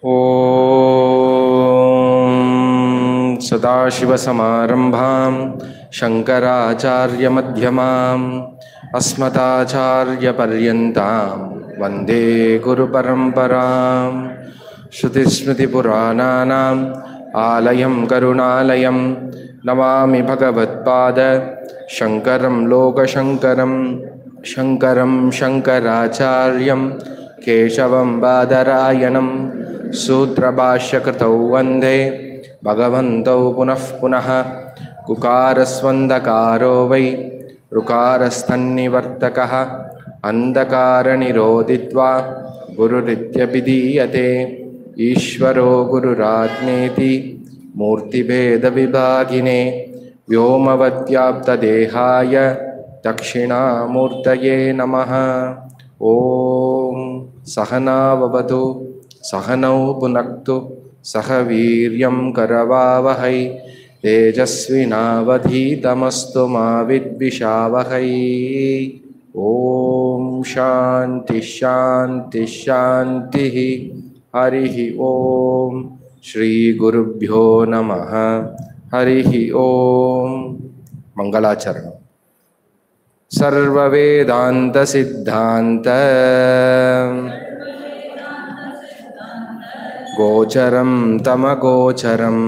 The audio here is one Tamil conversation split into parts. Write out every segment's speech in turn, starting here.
ॐ सदाशिवसमारम्भां शङ्कराचार्यमध्यमाम् अस्मदाचार्यपर्यन्तां वन्दे गुरुपरम्परां श्रुतिस्मृतिपुराणानाम् आलयं करुणालयं नमामि भगवत्पाद शङ्करं लोकशङ्करं शङ्करं शङ्कराचार्यं केशवं बादरायणं सूत्रभाष्यकृतौ वन्दे भगवन्तौ पुनः पुनः कुकारस्वन्दकारो वै ऋकारस्तन्निवर्तकः अन्धकारनिरोधित्वा गुरुरित्यभिधीयते ईश्वरो गुरुरात्मेति मूर्तिभेदविभागिने व्योमवद्व्याप्तदेहाय दक्षिणामूर्तये नमः ॐ सहनाववतु सहनौ पुनक्तु सह वीर्यं करवावहै तेजस्विनावधीतमस्तु मा विद्विषावहै ॐ शान्तिः शान्तिः शान्तिः हरिः ॐ श्रीगुरुभ्यो नमः हरिः ॐ मङ्गलाचरणम् सर्ववेदान्तसिद्धान्त गोचरं तमगोचरम्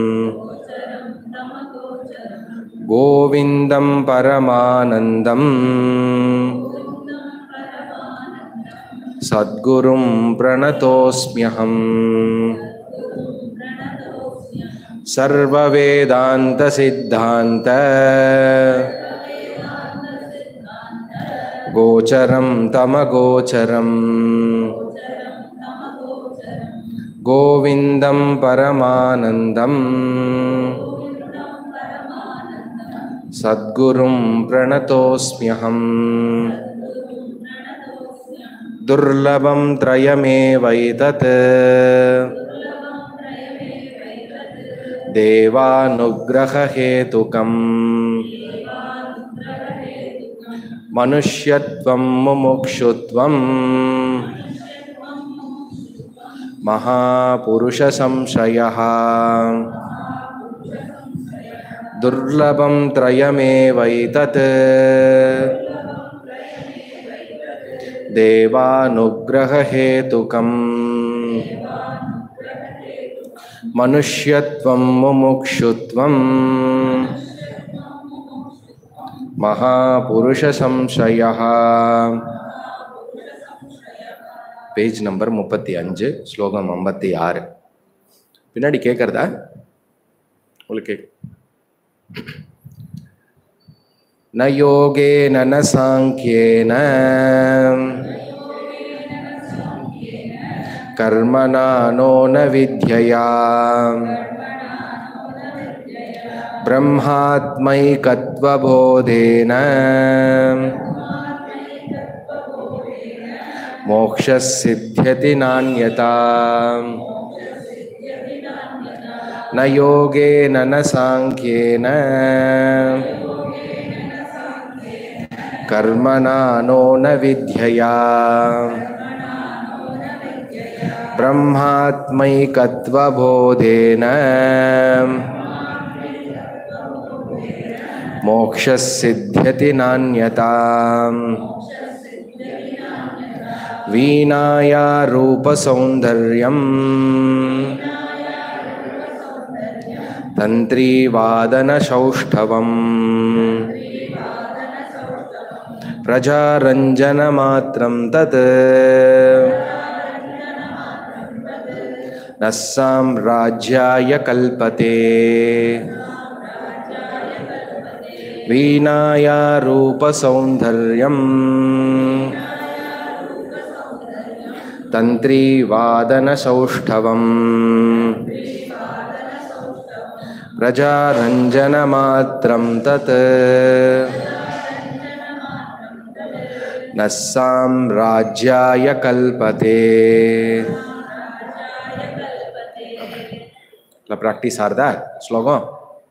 गोविन्दं परमानन्दम् सद्गुरुं प्रणतोऽस्म्यहम् सर्ववेदान्तसिद्धान्त गोचरं तमगोचरम् गोविन्दं परमानन्दम् सद्गुरुं प्रणतोऽस्म्यहम् दुर्लभं त्रयमेवैतत् देवानुग्रहहेतुकम् मनुष्यत्वं मुमुक्षुत्वम् महापुरुषसंशयः दुर्लभं त्रयमेवैतत् देवानुग्रहहेतुकम् मनुष्यत्वं मुमुक्षुत्वम् மகாபுருஷசம்சயः பேஜ் நம்பர் முப்பத்தி அஞ்சு ஸ்லோகம் ஐம்பத்தி ஆறு பின்னாடி கேட்குறதா உங்களுக்கு ந யோகேன ந சாங்கியேன கர்மணா நோ ந வித்யயா ब्रह्मात्मैकत्वबोधेन मोक्षसिद्ध्यति नान्यता न योगेन न साङ्ख्येन कर्मणा नो न विद्यया ब्रह्मात्मैकत्वबोधेन मोक्षसिद्ध्यति नान्यता वीणाया रूपसौन्दर्यम् तन्त्रीवादनसौष्ठवम् प्रजारञ्जनमात्रं तत् न साम्राज्याय कल्पते वीणाया रूपसौन्दर्यम् तन्त्रीवादनसौष्ठवम् प्रजारञ्जनमात्रं तत् न साम्राज्याय कल्पते ப்ராக்டிஸ் ஆறுதா ஸ்லோகம்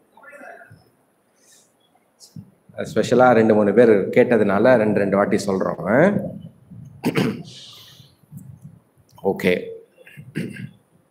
ஸ்பெஷலாக ரெண்டு மூணு பேர் கேட்டதுனால ரெண்டு ரெண்டு வாட்டி சொல்கிறோம் ஓகே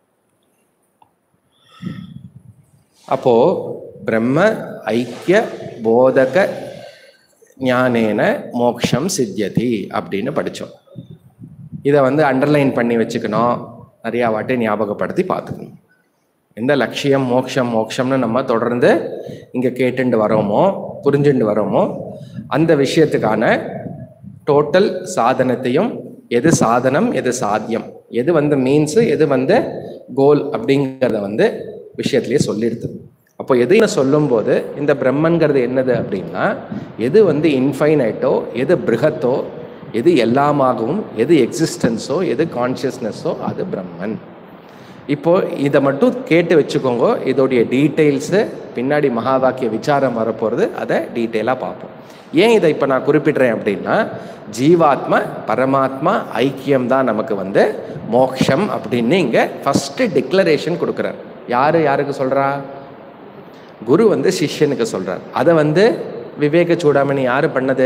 அப்போ பிரம்ம ஐக்கிய போதக ஞானேன மோக்ஷம் சித்தியதி அப்படின்னு படித்தோம் இதை வந்து அண்டர்லைன் பண்ணி வச்சுக்கணும் நிறையா வாட்டி ஞாபகப்படுத்தி பார்த்துக்கணும் எந்த லட்சியம் மோக்ஷம் மோக்ஷம்னு நம்ம தொடர்ந்து இங்கே கேட்டுண்டு வரோமோ புரிஞ்சுண்டு வரோமோ அந்த விஷயத்துக்கான டோட்டல் சாதனத்தையும் எது சாதனம் எது சாத்தியம் எது வந்து மீன்ஸு எது வந்து கோல் அப்படிங்கிறத வந்து விஷயத்திலேயே சொல்லிடுது அப்போ எது சொல்லும்போது இந்த பிரம்மன்கிறது என்னது அப்படின்னா எது வந்து இன்ஃபைனைட்டோ எது பிருகத்தோ எது எல்லாமாகவும் எது எக்ஸிஸ்டன்ஸோ எது கான்ஷியஸ்னஸோ அது பிரம்மன் இப்போ இதை மட்டும் கேட்டு வச்சுக்கோங்க இதோடைய டீட்டெயில்ஸு பின்னாடி மகா வாக்கிய விசாரம் வரப்போகிறது அதை டீட்டெயிலாக பார்ப்போம் ஏன் இதை இப்போ நான் குறிப்பிடுறேன் அப்படின்னா ஜீவாத்மா பரமாத்மா ஐக்கியம் தான் நமக்கு வந்து மோக்ஷம் அப்படின்னு இங்கே ஃபஸ்ட்டு டிக்ளரேஷன் கொடுக்குறார் யார் யாருக்கு சொல்கிறா குரு வந்து சிஷ்யனுக்கு சொல்கிறார் அதை வந்து விவேக சூடாமணி யார் பண்ணது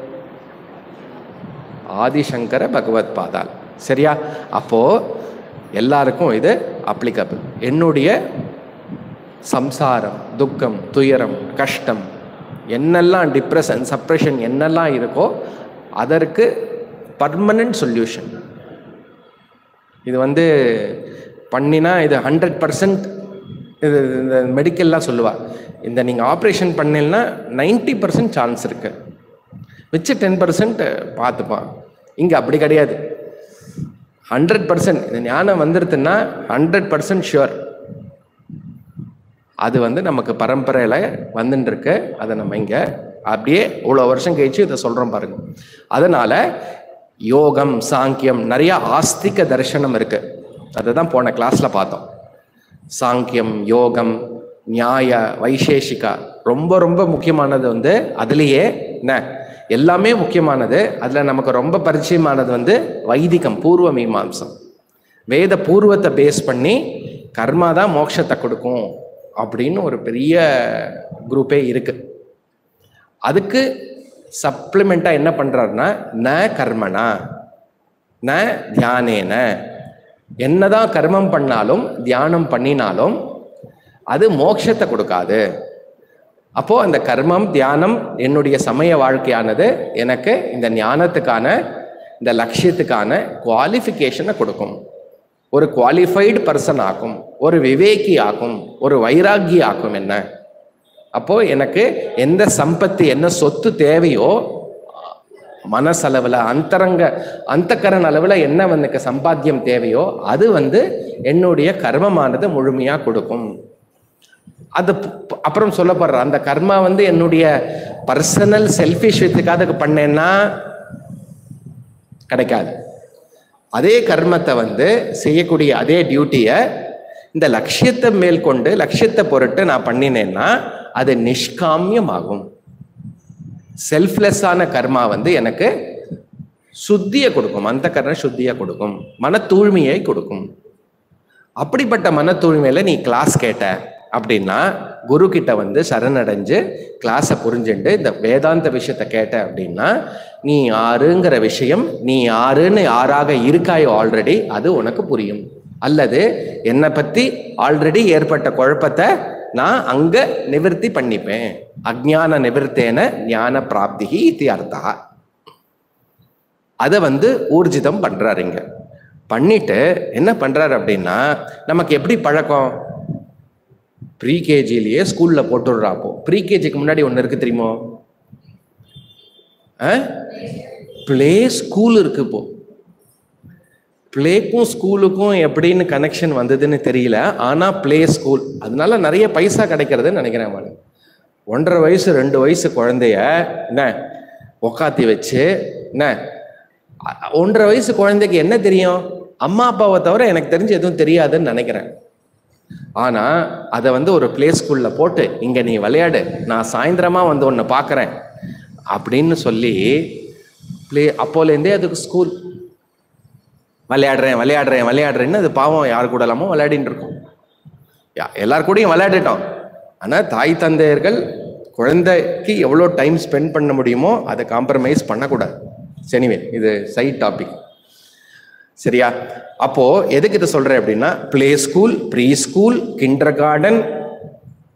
ஆதிசங்கர பகவத் பாதால் சரியா அப்போ எல்லாருக்கும் இது அப்ளிகபிள் என்னுடைய சம்சாரம் துக்கம் துயரம் கஷ்டம் என்னெல்லாம் டிப்ரெஷன் சப்ரெஷன் என்னெல்லாம் இருக்கோ அதற்கு பர்மனன்ட் சொல்யூஷன் இது வந்து பண்ணினா இது ஹண்ட்ரட் பர்சன்ட் இது இந்த மெடிக்கல்லாம் சொல்லுவா இந்த நீங்கள் ஆப்ரேஷன் பண்ணீங்கன்னா நைன்ட்டி பர்சன்ட் சான்ஸ் இருக்குது மிச்ச டென் பர்சன்ட் பார்த்துப்பான் இங்கே அப்படி கிடையாது ஹண்ட்ரட் பர்சன்ட் இந்த ஞானம் வந்துடுதுன்னா ஹண்ட்ரட் பர்சன்ட் ஷுவர் அது வந்து நமக்கு பரம்பரையில் வந்துட்டு இருக்கு அதை நம்ம இங்கே அப்படியே இவ்வளோ வருஷம் கழிச்சு இதை சொல்கிறோம் பாருங்க அதனால யோகம் சாங்கியம் நிறைய ஆஸ்திக தரிசனம் இருக்கு அதை தான் போன கிளாஸ்ல பார்த்தோம் சாங்கியம் யோகம் நியாய வைசேஷிகா ரொம்ப ரொம்ப முக்கியமானது வந்து அதுலேயே என்ன எல்லாமே முக்கியமானது அதில் நமக்கு ரொம்ப பரிச்சயமானது வந்து வைதிகம் பூர்வ மீமாம்சம் வேத பூர்வத்தை பேஸ் பண்ணி கர்மா தான் மோட்சத்தை கொடுக்கும் அப்படின்னு ஒரு பெரிய குரூப்பே இருக்கு அதுக்கு சப்ளிமெண்ட்டாக என்ன பண்ணுறாருன்னா ந கர்மனா ந தியானேன என்னதான் கர்மம் பண்ணாலும் தியானம் பண்ணினாலும் அது மோட்சத்தை கொடுக்காது அப்போ அந்த கர்மம் தியானம் என்னுடைய சமய வாழ்க்கையானது எனக்கு இந்த ஞானத்துக்கான இந்த லட்சியத்துக்கான குவாலிஃபிகேஷனை கொடுக்கும் ஒரு குவாலிஃபைடு பர்சன் ஆக்கும் ஒரு விவேகி ஆக்கும் ஒரு வைராகி ஆக்கும் என்ன அப்போ எனக்கு எந்த சம்பத்தி என்ன சொத்து தேவையோ மனசளவில் அந்தரங்க அந்தக்கரண அளவில் என்ன எனக்கு சம்பாத்தியம் தேவையோ அது வந்து என்னுடைய கர்மமானது முழுமையாக கொடுக்கும் அது ப- அப்புறம் சொல்லப்படுற அந்த கர்மா வந்து என்னுடைய பர்சனல் செல்ஃபிஷ் வித்துக்காக பண்ணேன்னா கிடைக்காது அதே கர்மத்தை வந்து செய்யக்கூடிய அதே டியூட்டியை இந்த லட்சியத்தை மேற்கொண்டு லட்சியத்தை பொருட்டு நான் பண்ணினேன்னா அது நிஷ்காமியமாகும் செல்ஃப்லெஸ்ஸான கர்மா வந்து எனக்கு சுத்தியை கொடுக்கும் அந்த கர்ண சுத்தியை கொடுக்கும் மன தூய்மையை கொடுக்கும் அப்படிப்பட்ட மன தூய்மையில நீ கிளாஸ் கேட்ட அப்படின்னா குரு கிட்ட வந்து சரணடைஞ்சு கிளாஸை புரிஞ்சுண்டு இந்த வேதாந்த விஷயத்தை கேட்ட அப்படின்னா நீ யாருங்கிற விஷயம் நீ யாருன்னு யாராக இருக்காயோ ஆல்ரெடி அது உனக்கு புரியும் அல்லது என்னை பத்தி ஆல்ரெடி ஏற்பட்ட குழப்பத்தை நான் அங்க நிவர்த்தி பண்ணிப்பேன் அஜ்ஞான நிவர்த்தேன ஞான பிராப்திகி இது அர்த்தா அதை வந்து ஊர்ஜிதம் பண்றாரு இங்க பண்ணிட்டு என்ன பண்றாரு அப்படின்னா நமக்கு எப்படி பழக்கம் ப்ரீகேஜிலேயே ஸ்கூல்ல போட்டுடுறா அப்போ ப்ரீகேஜிக்கு முன்னாடி ஒன்று இருக்கு தெரியுமோ ப்ளே ஸ்கூல் இருக்கு இப்போ ப்ளேக்கும் ஸ்கூலுக்கும் எப்படின்னு கனெக்ஷன் வந்ததுன்னு தெரியல ஆனா ப்ளே ஸ்கூல் அதனால நிறைய பைசா கிடைக்கிறதுன்னு நினைக்கிறேன் நான் ஒன்றரை வயசு ரெண்டு வயசு குழந்தைய என்ன உக்காத்தி வச்சு என்ன அ- ஒன்றரை வயசு குழந்தைக்கு என்ன தெரியும் அம்மா அப்பாவை தவிர எனக்கு தெரிஞ்சு எதுவும் தெரியாதுன்னு நினைக்கிறேன் ஆனா அதை வந்து ஒரு ப்ளே ஸ்கூல்ல போட்டு இங்க நீ விளையாடு நான் சாயந்தரமா வந்து உன்னை பார்க்கறேன் அப்படின்னு சொல்லி ப்ளே அப்போலேருந்தே அதுக்கு ஸ்கூல் விளையாடுறேன் விளையாடுறேன் விளையாடுறேன்னு அது பாவம் யார் கூட இல்லாமல் விளையாடின்னு இருக்கும் யா- எல்லார் கூடயும் விளையாடிட்டோம் ஆனால் தாய் தந்தையர்கள் குழந்தைக்கு எவ்வளோ டைம் ஸ்பெண்ட் பண்ண முடியுமோ அதை காம்ப்ரமைஸ் பண்ணக்கூடாது சரிவே இது சைட் டாபிக் சரியா அப்போ எதுக்கு இதை சொல்றேன் அப்படின்னா play school pre school kindergarten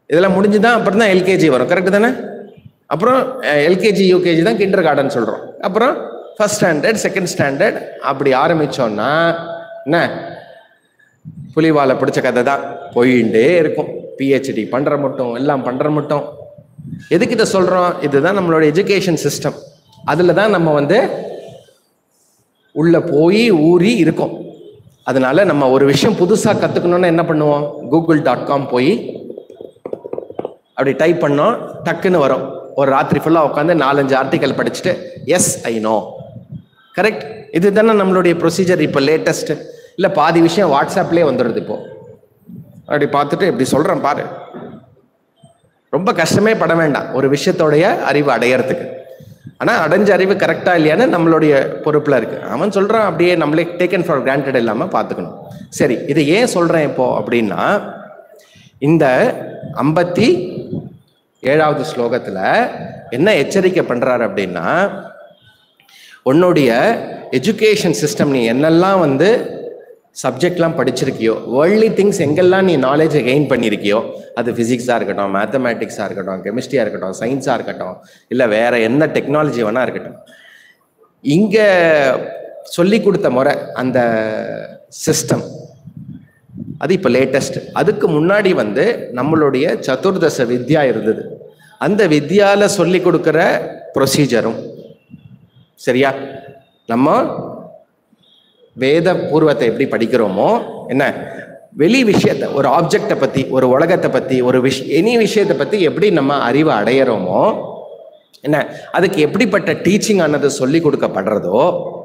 இதெல்லாம் முடிஞ்சுதான் அப்புறம் தான் எல்கேஜி வரும் கரெக்டு தானே அப்புறம் எல்கேஜி யூகேஜி தான் கிண்டர் கார்டன் சொல்கிறோம் அப்புறம் ஃபர்ஸ்ட் ஸ்டாண்டர்ட் செகண்ட் ஸ்டாண்டர்ட் அப்படி ஆரம்பிச்சோம்னா என்ன புலிவாலை பிடிச்ச கதை தான் போயிட்டே இருக்கும் பிஹெச்டி பண்ணுற மட்டும் எல்லாம் பண்ணுற மட்டும் எதுக்கு இதை சொல்கிறோம் இதுதான் நம்மளோட எஜுகேஷன் சிஸ்டம் அதில் தான் நம்ம வந்து உள்ள போய் ஊறி இருக்கோம் அதனால நம்ம ஒரு விஷயம் புதுசாக கற்றுக்கணும்னா என்ன பண்ணுவோம் கூகுள் டாட் காம் போய் அப்படி டைப் பண்ணோம் டக்குன்னு வரும் ஒரு ராத்திரி ஃபுல்லாக உட்காந்து நாலஞ்சு ஆர்டிக்கல் படிச்சுட்டு எஸ் ஐ நோ கரெக்ட் இது தானே நம்மளுடைய ப்ரொசீஜர் இப்போ லேட்டஸ்ட் இல்லை பாதி விஷயம் வாட்ஸ்அப்லேயே வந்துடுது இப்போ அப்படி பார்த்துட்டு இப்படி சொல்கிறேன் பாரு ரொம்ப கஷ்டமே பட வேண்டாம் ஒரு விஷயத்தோடைய அறிவு அடையறதுக்கு ஆனால் அடைஞ்ச அறிவு கரெக்டாக இல்லையான்னு நம்மளுடைய பொறுப்பில் இருக்கு அவன் சொல்கிறான் அப்படியே நம்மளே டேக்கன் ஃபார் கிராண்டட் இல்லாமல் பார்த்துக்கணும் சரி இதை ஏன் சொல்கிறேன் இப்போ அப்படின்னா இந்த ஐம்பத்தி ஏழாவது ஸ்லோகத்தில் என்ன எச்சரிக்கை பண்ணுறாரு அப்படின்னா உன்னுடைய எஜுகேஷன் சிஸ்டம் நீ என்னெல்லாம் வந்து சப்ஜெக்ட்லாம் படிச்சிருக்கியோ வேர்ல்ட்லி திங்ஸ் எங்கெல்லாம் நீ நாலேஜை கெயின் பண்ணியிருக்கியோ அது ஃபிசிக்ஸாக இருக்கட்டும் மேத்தமேட்டிக்ஸாக இருக்கட்டும் கெமிஸ்ட்ரியாக இருக்கட்டும் சயின்ஸாக இருக்கட்டும் இல்லை வேற எந்த டெக்னாலஜி வேணா இருக்கட்டும் இங்கே சொல்லி கொடுத்த முறை அந்த சிஸ்டம் அது இப்போ லேட்டஸ்ட் அதுக்கு முன்னாடி வந்து நம்மளுடைய சதுர்தச வித்யா இருந்தது அந்த வித்யால சொல்லி கொடுக்குற ப்ரொசீஜரும் சரியா நம்ம வேத பூர்வத்தை எப்படி படிக்கிறோமோ என்ன வெளி விஷயத்தை ஒரு ஆப்ஜெக்டை பற்றி ஒரு உலகத்தை பற்றி ஒரு விஷ் எனி விஷயத்தை பற்றி எப்படி நம்ம அறிவை அடையிறோமோ என்ன அதுக்கு எப்படிப்பட்ட டீச்சிங் ஆனது சொல்லி கொடுக்கப்படுறதோ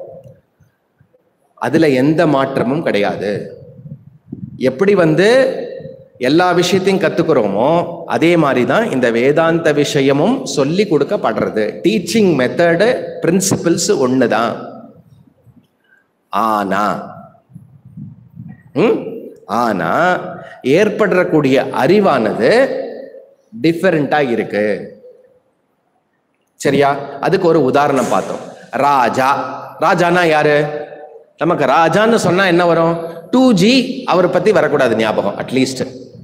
அதில் எந்த மாற்றமும் கிடையாது எப்படி வந்து எல்லா விஷயத்தையும் கத்துக்கிறோமோ அதே மாதிரி தான் இந்த வேதாந்த விஷயமும் சொல்லி கொடுக்கப்படுறது டீச்சிங் மெத்தடு பிரின்சிபிள்ஸ் ஒன்று தான் ஆனா ம் ஆனா ஏற்படக்கூடிய அறிவானது டிஃபரெண்டா இருக்கு சரியா அதுக்கு ஒரு உதாரணம் பார்த்தோம் ராஜா ராஜானா யாரு நமக்கு ராஜான்னு சொன்னா என்ன வரும் டூ ஜி அவரை பத்தி வரக்கூடாது ஞாபகம் அட்லீஸ்ட்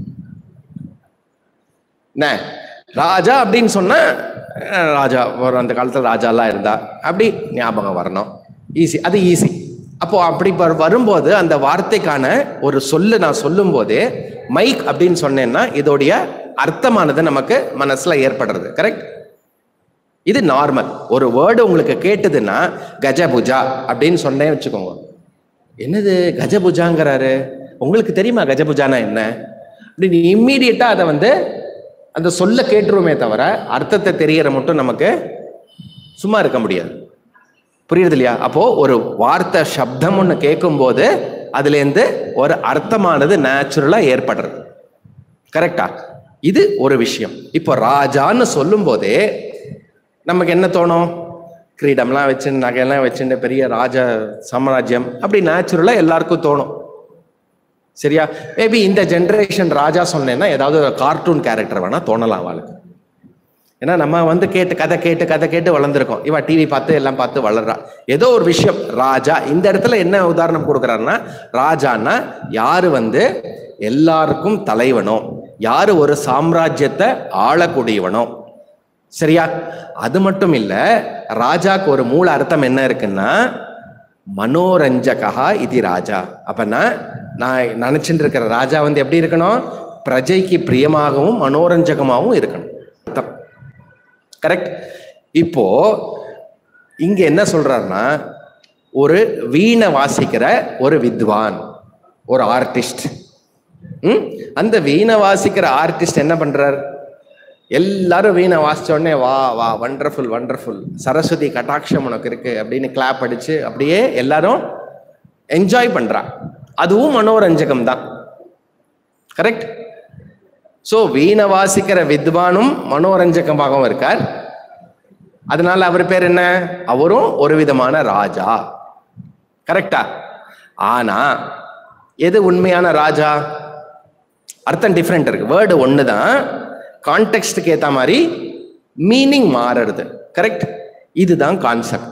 என்ன ராஜா அப்படின்னு சொன்னா அஹ், ராஜா ஒரு அந்த காலத்துல ராஜாலாம் இருந்தா அப்படி ஞாபகம் வரணும் ஈஸி அது ஈஸி அப்போ அப்படி வரு- வரும்போது அந்த வார்த்தைக்கான ஒரு சொல்லு நான் சொல்லும் போதே மைக் அப்படின்னு சொன்னேன்னா இதோடைய அர்த்தமானது நமக்கு மனசுல ஏற்படுறது கரெக்ட் இது நார்மல் ஒரு வேர்டு உங்களுக்கு கேட்டதுன்னா கஜபுஜா அப்படின்னு சொன்னேன் வச்சுக்கோங்க என்னது கஜபுஜாங்கிறாரு உங்களுக்கு தெரியுமா கஜபுஜானா என்ன அப்படின்னு இம்மீடியட்டா அதை வந்து அந்த சொல்ல கேட்டுருவோமே தவிர அர்த்தத்தை தெரியற மட்டும் நமக்கு சும்மா இருக்க முடியாது புரியுது இல்லையா அப்போ ஒரு வார்த்தை சப்தம் ஒன்று கேட்கும்போது அதுலேருந்து ஒரு அர்த்தமானது நேச்சுரலா ஏற்படுறது கரெக்டா இது ஒரு விஷயம் இப்போ ராஜான்னு சொல்லும் போதே நமக்கு என்ன தோணும் கிரீடம்லாம் வச்சு நகையெல்லாம் வச்சுட்டு பெரிய ராஜ சாம்ராஜ்யம் அப்படி நேச்சுரலாக எல்லாருக்கும் தோணும் சரியா மேபி இந்த ஜென்ரேஷன் ராஜா சொன்னேன்னா ஏதாவது ஒரு கார்ட்டூன் கேரக்டர் வேணா தோணலாம் அவளுக்கு ஏன்னா நம்ம வந்து கேட்டு கதை கேட்டு கதை கேட்டு வளர்ந்துருக்கோம் இவ டிவி பார்த்து எல்லாம் பார்த்து வளர்றா ஏதோ ஒரு விஷயம் ராஜா இந்த இடத்துல என்ன உதாரணம் கொடுக்குறாருன்னா ராஜான்னா யாரு வந்து எல்லாருக்கும் தலைவனோ யாரு ஒரு சாம்ராஜ்யத்தை ஆளக்கூடியவனோ சரியா அது மட்டும் இல்ல ராஜாக்கு ஒரு மூல அர்த்தம் என்ன இருக்குன்னா மனோரஞ்சகா இது ராஜா அப்பனா நான் நினைச்சிட்டு இருக்கிற ராஜா வந்து எப்படி இருக்கணும் பிரஜைக்கு பிரியமாகவும் மனோரஞ்சகமாகவும் இருக்கணும் அர்த்தம் கரெக்ட் இப்போ இங்க என்ன சொல்றாருன்னா ஒரு வீணை வாசிக்கிற ஒரு வித்வான் ஒரு ஆர்டிஸ்ட் ம் அந்த வீணை வாசிக்கிற ஆர்டிஸ்ட் என்ன பண்றார் எல்லாரும் வீணை வாசிச்ச உடனே வா வா வண்டர்ஃபுல் வண்டர்ஃபுல் சரஸ்வதி கட்டாட்சம் உனக்கு இருக்கு அப்படின்னு கிளாப் அடிச்சு அப்படியே எல்லாரும் என்ஜாய் பண்றா அதுவும் மனோரஞ்சகம் தான் கரெக்ட் ஸோ வீணை வாசிக்கிற வித்வானும் மனோரஞ்சகமாகவும் இருக்கார் அதனால அவர் பேர் என்ன அவரும் ஒரு விதமான ராஜா கரெக்டா ஆனா எது உண்மையான ராஜா அர்த்தம் டிஃப்ரெண்ட் இருக்கு வேர்டு ஒன்று தான் கான்டெக்ட்டுக்கு ஏற்ற மாதிரி மீனிங் மாறுறது கரெக்ட் இதுதான் கான்செப்ட்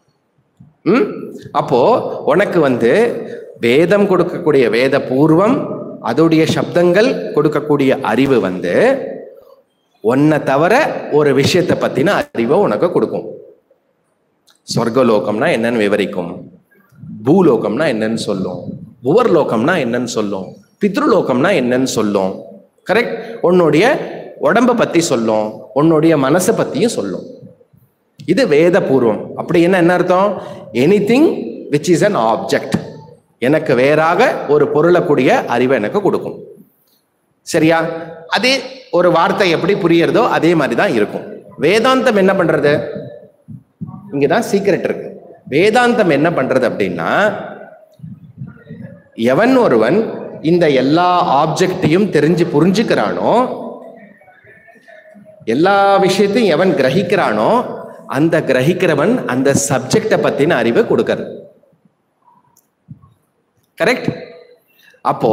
ம் அப்போ உனக்கு வந்து வேதம் கொடுக்கக்கூடிய வேத பூர்வம் அதோடைய சப்தங்கள் கொடுக்கக்கூடிய அறிவு வந்து உன்னை தவிர ஒரு விஷயத்தை பத்தின அறிவை உனக்கு கொடுக்கும் சொர்க்கலோகம்னா என்னன்னு விவரிக்கும் பூலோகம்னா என்னன்னு சொல்லும் புவர்லோகம்னா என்னன்னு சொல்லும் பித்ருலோகம்னா என்னன்னு சொல்லும் கரெக்ட் உன்னுடைய உடம்ப பத்தி சொல்லும் உன்னுடைய மனசை பத்தியும் சொல்லும் இது வேத பூர்வம் அப்படி என்ன என்ன அர்த்தம் anything which is an object எனக்கு வேறாக ஒரு பொருளை கூடிய அறிவை எனக்கு கொடுக்கும் சரியா அதே ஒரு வார்த்தை எப்படி புரியறதோ அதே மாதிரி தான் இருக்கும் வேதாந்தம் என்ன பண்றது இங்கதான் சீக்ரெட் இருக்கு வேதாந்தம் என்ன பண்றது அப்படின்னா எவன் ஒருவன் இந்த எல்லா ஆப்ஜெக்டையும் தெரிஞ்சு புரிஞ்சுக்கிறானோ எல்லா விஷயத்தையும் எவன் கிரகிக்கிறானோ அந்த கிரகிக்கிறவன் அந்த சப்ஜெக்டை பத்தின அறிவை கொடுக்கறது கரெக்ட் அப்போ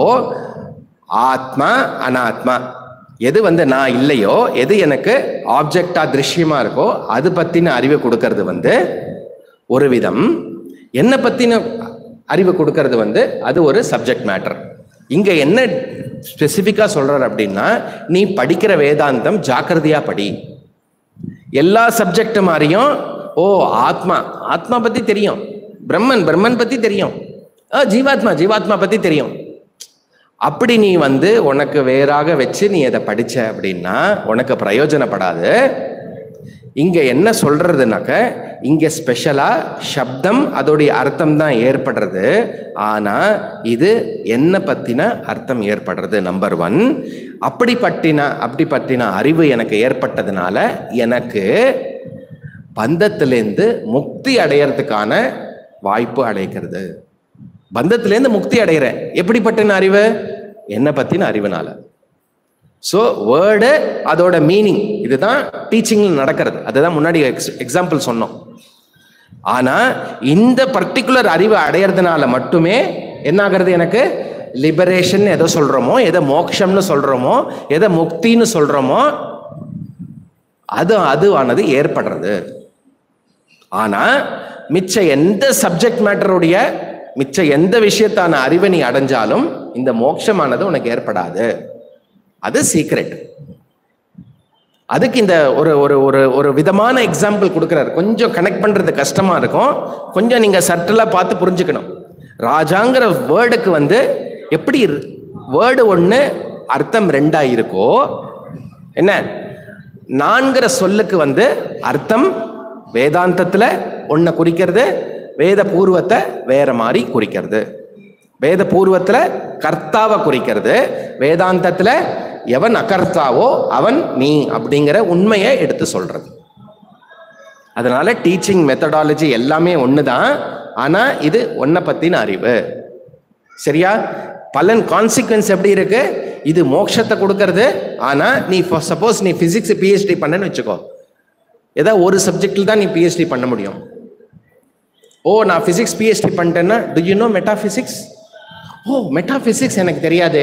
ஆத்மா அனாத்மா எது வந்து நான் இல்லையோ எது எனக்கு ஆப்ஜெக்டா திருஷ்யமா இருக்கோ அது பத்தின அறிவை கொடுக்கறது வந்து ஒரு விதம் என்ன பத்தின அறிவை கொடுக்கறது வந்து அது ஒரு சப்ஜெக்ட் மேட்டர் இங்க என்ன ஸ்பெசிஃபிக்கா சொல்றாரு அப்படின்னா நீ படிக்கிற வேதாந்தம் ஜாக்கிரதையா படி எல்லா சப்ஜெக்ட் மாதிரியும் ஓ ஆத்மா ஆத்மா பத்தி தெரியும் பிரம்மன் பிரம்மன் பத்தி தெரியும் ஆ, ஜீவாத்மா ஜீவாத்மா பத்தி தெரியும் அப்படி நீ வந்து உனக்கு வேறாக வச்சு நீ அதை படிச்ச அப்படின்னா உனக்கு பிரயோஜனப்படாது இங்க என்ன சொல்றதுனாக்க இங்க ஸ்பெஷலா சப்தம் அதோடைய அர்த்தம் தான் ஏற்படுறது ஆனா இது என்ன பத்தின அர்த்தம் ஏற்படுறது நம்பர் ஒன் அப்படி பட்டின அப்படி பற்றின அறிவு எனக்கு ஏற்பட்டதுனால எனக்கு பந்தத்திலேருந்து முக்தி அடையறதுக்கான வாய்ப்பு அடைக்கிறது பந்தத்திலேருந்து முக்தி அடைகிறேன் எப்படிப்பட்ட அறிவு என்னை பத்தின அறிவுனால ஸோ வேர்டு அதோட மீனிங் இதுதான் டீச்சிங்ல நடக்கிறது அதுதான் முன்னாடி எக்ஸாம்பிள் சொன்னோம் ஆனா இந்த பர்டிகுலர் அறிவு அடையறதுனால மட்டுமே என்ன ஆகிறது எனக்கு லிபரேஷன் எதை சொல்றோமோ எதை மோக்ஷம்னு சொல்றோமோ எதை முக்தின்னு சொல்றோமோ அது அதுவானது ஏற்படுறது ஆனா மிச்ச எந்த சப்ஜெக்ட் மேட்டருடைய மிச்ச எந்த விஷயத்தான அறிவை நீ அடைஞ்சாலும் இந்த மோட்சமானது உனக்கு ஏற்படாது அது சீக்ரெட் அதுக்கு இந்த ஒரு ஒரு ஒரு ஒரு விதமான எக்ஸாம்பிள் கொடுக்குறாரு கொஞ்சம் கனெக்ட் பண்றது கஷ்டமா இருக்கும் கொஞ்சம் நீங்க சட்டலா பார்த்து புரிஞ்சுக்கணும் ராஜாங்கிற வேர்டுக்கு வந்து எப்படி வேர்டு ஒன்று அர்த்தம் ரெண்டா இருக்கோ என்ன நான்கிற சொல்லுக்கு வந்து அர்த்தம் வேதாந்தத்துல ஒன்றை குறிக்கிறது வேத பூர்வத்தை வேற மாதிரி குறிக்கிறது வேத பூர்வத்துல கர்த்தாவை குறிக்கிறது வேதாந்தத்துல எவன் அகர்த்தாவோ அவன் நீ அப்படிங்கிற உண்மையை எடுத்து சொல்றது அதனால டீச்சிங் மெத்தடாலஜி எல்லாமே ஒண்ணுதான் ஆனா இது ஒன்றை பத்தின அறிவு சரியா பலன் கான்சிக்வன்ஸ் எப்படி இருக்கு இது மோட்சத்தை கொடுக்கறது ஆனா நீ சப்போஸ் நீ பிசிக்ஸ் பிஹெச்டி பண்ணன்னு வச்சுக்கோ ஏதோ ஒரு சப்ஜெக்டில் தான் நீ பிஹெச்டி பண்ண முடியும் ஓ நான் ஃபிசிக்ஸ் பிஹெச்டி பண்ணிட்டேன்னா to you no metaphysics oh metaphysics எனக்கு தெரியாதே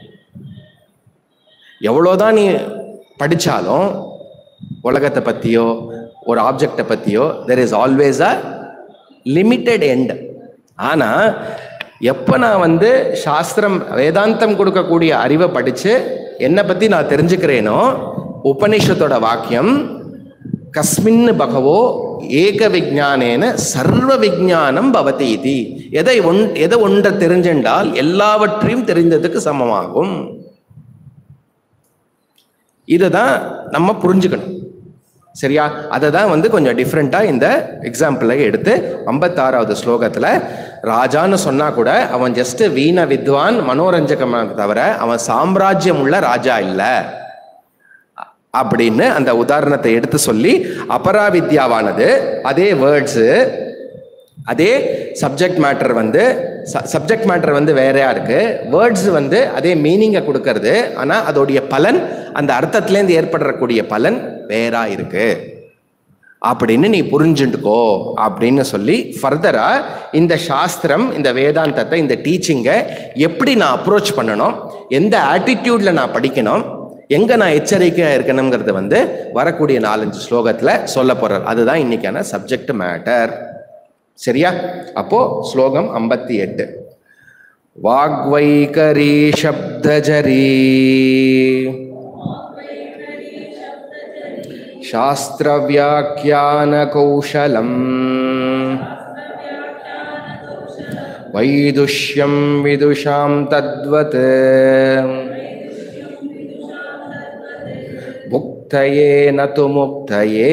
எவ்வளோதான் நீ படித்தாலும் உலகத்தை பற்றியோ ஒரு ஆப்ஜெக்டை பற்றியோ there is always a limited end ஆனால் எப்போ நான் வந்து சாஸ்திரம் வேதாந்தம் கொடுக்கக்கூடிய அறிவை படித்து என்னை பற்றி நான் தெரிஞ்சுக்கிறேனோ உபனிஷத்தோட வாக்கியம் கஸ்மின் பகவோ ஏக விஜானேன சர்வ விஜானம் பவதி இதி எதை ஒன் எதை ஒன்றை தெரிஞ்சென்றால் எல்லாவற்றையும் தெரிந்ததுக்கு சமமாகும் இதை தான் நம்ம புரிஞ்சுக்கணும் சரியா அதை தான் வந்து கொஞ்சம் டிஃப்ரெண்ட்டாக இந்த எக்ஸாம்பிளை எடுத்து ஐம்பத்தாறாவது ஸ்லோகத்தில் ராஜான்னு சொன்னா கூட அவன் ஜஸ்ட் வீண வித்வான் மனோரஞ்சகமாக தவிர அவன் சாம்ராஜ்யம் உள்ள ராஜா இல்லை அப்படின்னு அந்த உதாரணத்தை எடுத்து சொல்லி அபராவித்யாவானது அதே வேர்ட்ஸு அதே சப்ஜெக்ட் மேட்டர் வந்து சப்ஜெக்ட் மேட்டர் வந்து வேறையா இருக்கு வேர்ட்ஸ் வந்து அதே மீனிங்கை கொடுக்கறது ஆனால் அதோடைய பலன் அந்த அர்த்தத்துலேருந்து ஏற்படக்கூடிய பலன் வேறா இருக்கு அப்படின்னு நீ புரிஞ்சுட்டுக்கோ அப்படின்னு சொல்லி ஃபர்தரா இந்த சாஸ்திரம் இந்த வேதாந்தத்தை இந்த டீச்சிங்கை எப்படி நான் அப்ரோச் பண்ணணும் எந்த ஆட்டிடியூட்ல நான் படிக்கணும் எங்க நான் எச்சரிக்கையா இருக்கணுங்கிறது வந்து வரக்கூடிய நாலஞ்சு ஸ்லோகத்துல சொல்ல போறார் அதுதான் இன்னைக்கான சப்ஜெக்ட் மேட்டர் சரியா அப்போ ஸ்லோகம் ஐம்பத்தி எட்டு வாக்வைகரி சப்தஜரி शास्त्रव्याख्यानकौशलम् वैदुष्यं विदुषां तद्वत् मुक्तये न तु मुक्तये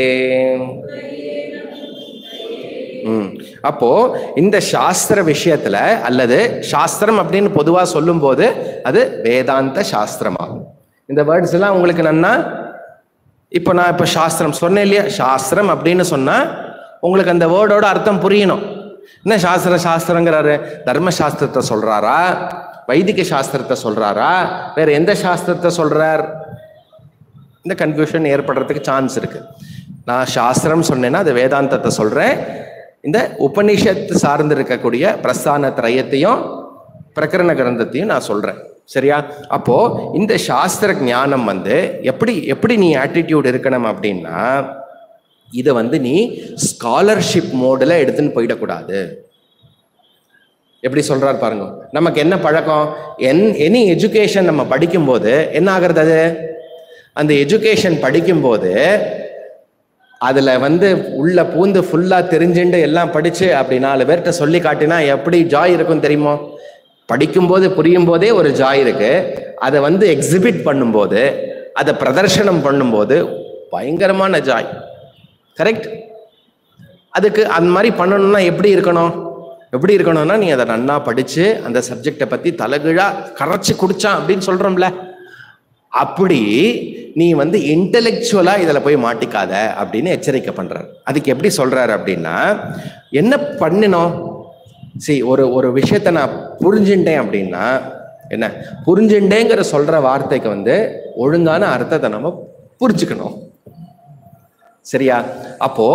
ம். அப்போ இந்த சாஸ்திர விஷயத்துல அல்லது சாஸ்திரம் அப்படின்னு பொதுவா சொல்லும்போது அது வேதாந்த சாஸ்திரமாகும் இந்த வேர்ட்ஸ் எல்லாம் உங்களுக்கு நன்னா இப்போ நான் இப்போ சாஸ்திரம் சொன்னேன் இல்லையா சாஸ்திரம் அப்படின்னு சொன்னா உங்களுக்கு அந்த வேர்டோட அர்த்தம் புரியணும் என்ன சாஸ்திரம் சாஸ்திரங்கிறாரு தர்ம சாஸ்திரத்தை சொல்றாரா வைதிக சாஸ்திரத்தை சொல்றாரா வேற எந்த சாஸ்திரத்தை சொல்றார் இந்த கன்ஃபியூஷன் ஏற்படுறதுக்கு சான்ஸ் இருக்கு நான் சாஸ்திரம் சொன்னேன்னா அது வேதாந்தத்தை சொல்றேன் இந்த உபனிஷத்து சார்ந்து இருக்கக்கூடிய பிரஸ்தான திரயத்தையும் பிரகரண கிரந்தத்தையும் நான் சொல்றேன் சரியா அப்போ இந்த சாஸ்திர ஞானம் வந்து எப்படி எப்படி நீ ஆட்டிடியூட் இருக்கணும் அப்படின்னா இதை வந்து நீ ஸ்காலர்ஷிப் மோடில் எடுத்துன்னு போயிடக்கூடாது எப்படி சொல்றாரு பாருங்க நமக்கு என்ன பழக்கம் என் எனி எஜுகேஷன் நம்ம படிக்கும்போது என்ன ஆகுறது அது அந்த எஜுகேஷன் படிக்கும்போது அதுல வந்து உள்ள பூந்து ஃபுல்லா தெரிஞ்சுண்டு எல்லாம் படிச்சு அப்படி நாலு பேர்கிட்ட சொல்லி காட்டினா எப்படி ஜாய் இருக்கும் தெரியுமோ படிக்கும்போது புரியும் போதே ஒரு ஜாய் இருக்கு அதை வந்து எக்ஸிபிட் பண்ணும்போது அதை பிரதர்ஷனம் பண்ணும்போது பயங்கரமான ஜாய் கரெக்ட் அதுக்கு அந்த மாதிரி பண்ணணும்னா எப்படி இருக்கணும் எப்படி இருக்கணும்னா நீ அதை நன்னா படிச்சு அந்த சப்ஜெக்டை பத்தி தலகிழா கரைச்சு குடிச்சான் அப்படின்னு சொல்றோம்ல அப்படி நீ வந்து இன்டெலெக்சுவலா இதுல போய் மாட்டிக்காத அப்படின்னு எச்சரிக்கை பண்றாரு அதுக்கு எப்படி சொல்றாரு அப்படின்னா என்ன பண்ணினோம் சரி ஒரு ஒரு விஷயத்த நான் புரிஞ்சுட்டேன் அப்படின்னா என்ன புரிஞ்சுட்டேங்கிற சொல்ற வார்த்தைக்கு வந்து ஒழுங்கான அர்த்தத்தை நம்ம புரிஞ்சுக்கணும் சரியா அப்போ